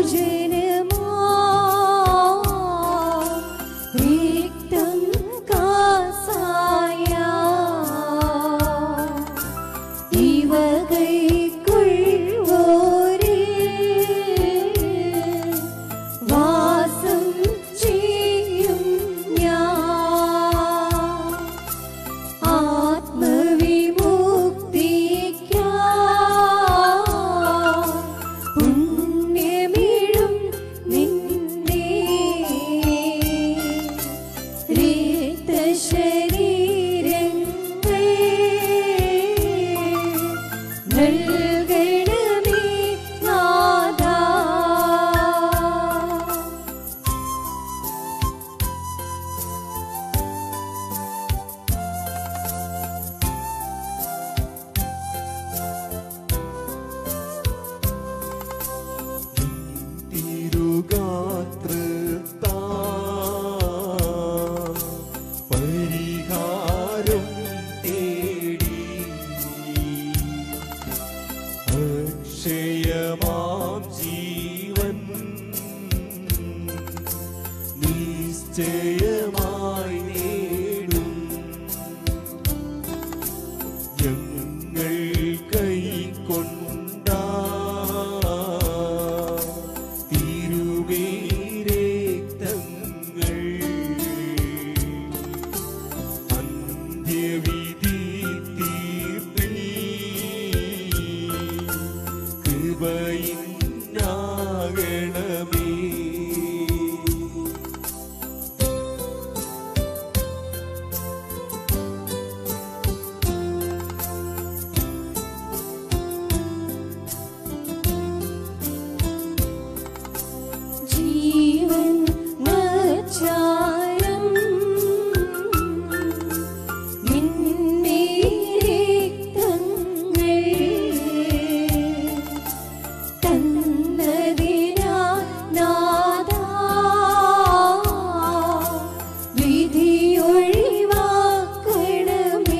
ഭോജനമാ രക്തം കാസായ ഇവകൈക്കൊള്ളുവോരേ വാസം ചെയ്യും ഞാൻ ആത്മവിമുക്തിക്കാ പുണ്യമിഴും നിന്നെ രക്തശരീരങ്ങൾ നൽകണമേ നാഥാ തിരുഗാത്രത്താ പരിഹാരം തേടി അക്ഷയമാം ജീവൻ നിശ്ചയമായി നേടും ഞങ്ങൾ കൈക്കൊണ്ട തിരുവേരക്തങ്ങൾ അന്ത്യവിധി തീർപ്പി കൃപയിന്നാകണമേ ജീവൻ നച്ചാരം നിന്നെ രക്തങ്ങൾ തന്നതിനാ നാദാ വിധിയൊഴിവാക്കണമേ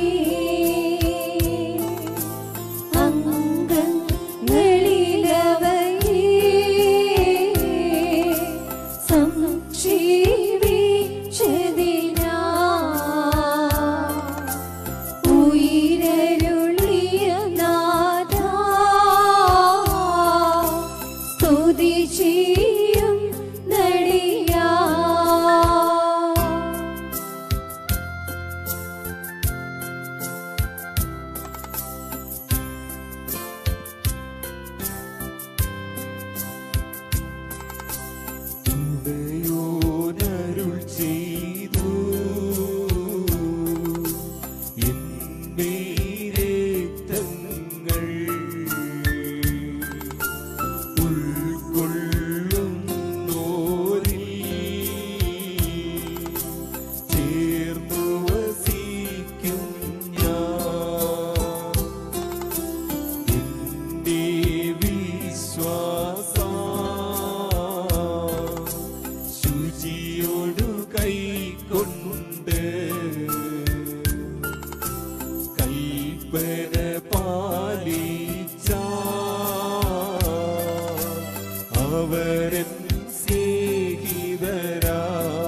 അംഗങ്ങളിലവയെ സംക്ഷേപിച്ചതിനാ ഉയരരുളിയ നാഥാ സ്തുതി ചെയ്യും നടിയാ ഉടയോനരുൾ ചെയ്തു എന്നേ രക്തങ്ങൾ ഉൾക്കൊള്ളുന്നോരിൽ ചേർന്നു വസിക്കും ഞാൻ എന്റെ വിശ്വാസ ശുചിയോടു കൈക്കൊണ്ട് കൽപ്പന പാലിച്ച അവരൻ സ്നേഹിതരാ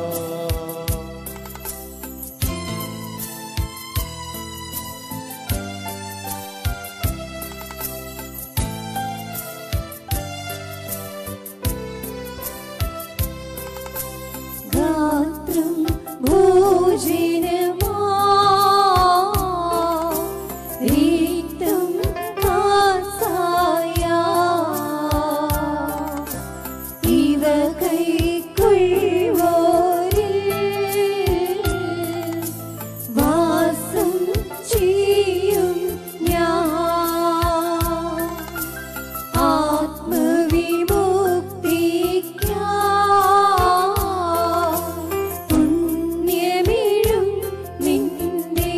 ഗാത്രം ഭോജനമാ രക്തം കാസായ ഇവ കൈക്കൊള്ളുവോരിൽ വാസം ചെയ്യും ഞാൻ ആത്മവിമുക്തിക്കാ പുണ്യമിഴും നിന്നെ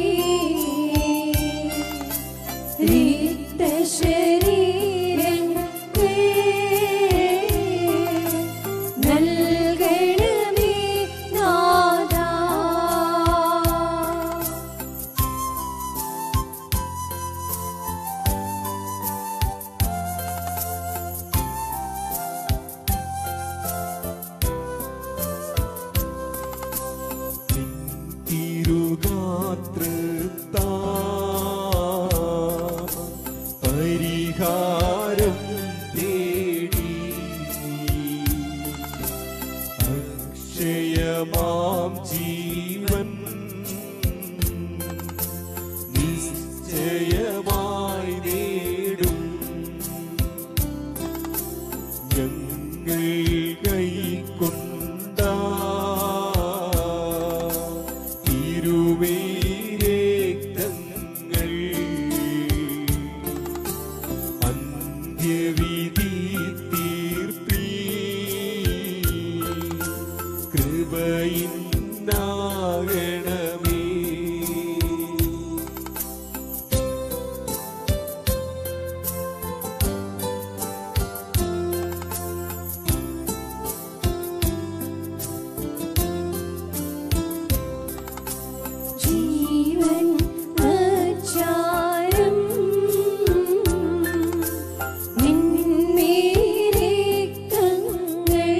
രക്തശരീരങ്ങൾ നൽകണമേ നിശ്ചയമാം ജീവൻ നിശ്ചയമായി നേടും ഞങ്ങൾ കൈക്കൊണ്ട തിരുവേരക്തങ്ങൾ അന്ത്യവിധി തീർപ്പി കൃപയിന്നാകണമേ ജീവൻ അച്ചാരം നിന്മേരക്തങ്ങൾ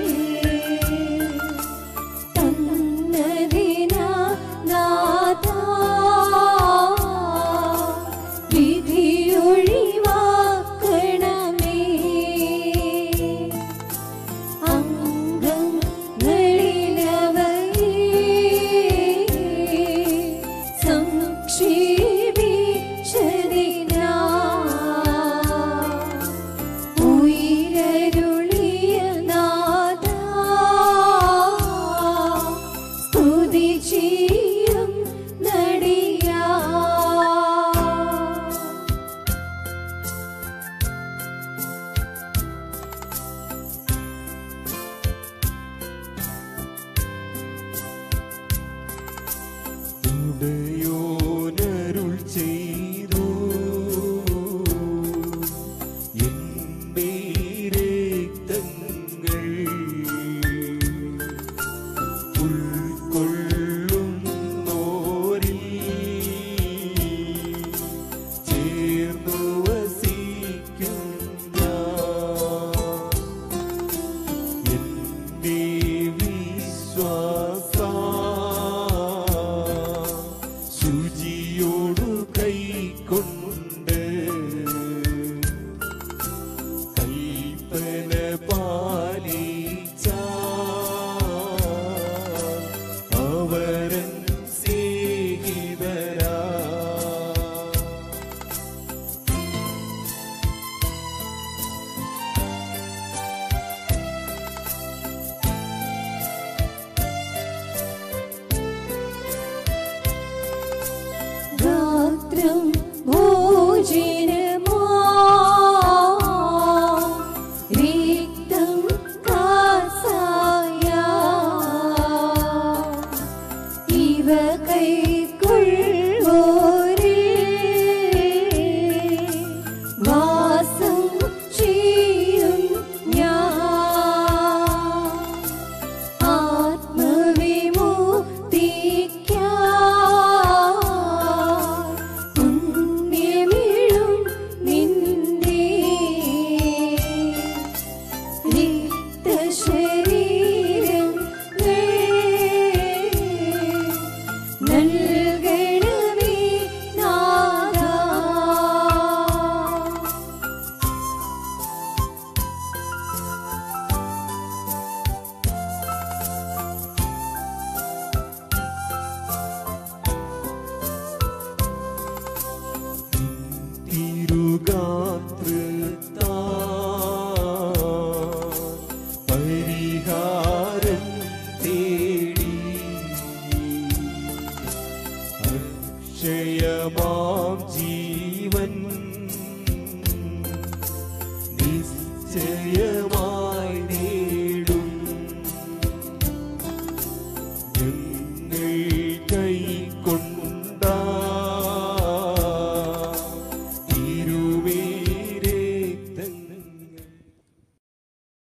തന്നതിനാ നാഥാ വിധിയൊഴിവാക്കണമേ അംഗങ്ങളിലവയെ സംക്ഷേപിച്ചതിനാ ഉയരരുളിയ നാഥാ സ്തുതി ചെയ്യും നടിയാ ഉടയോനരുൾ ചെയ്തു എന്റെ രക്തങ്ങൾ ഉൾക്കൊള്ളുന്നോരിൽ ചേർന്നു വസിക്കും ഞാൻ എന്റെ വിശ്വാസ ശുചിയോടു കൈക്കൊണ്ട് കൽപ്പന പാലിച്ച അവരൻ സ്നേഹിതരാ ഗാത്രം ഭോജനമാ രക്തം കാസായ ഇവ കൈക്കൊള്ളുവോരിൽ വാസം ചെയ്യും ഞാൻ ആത്മവിമുക്തിക്കായി പുണ്യമിഴും നിന്റെ രക്തശരീരങ്ങൾ നൽകണമേ നാഥാ തിരുഗാതൃത്താ പരിഹാരം തേടി അക്ഷയമാം ജീവൻ നിശ്ചയമാ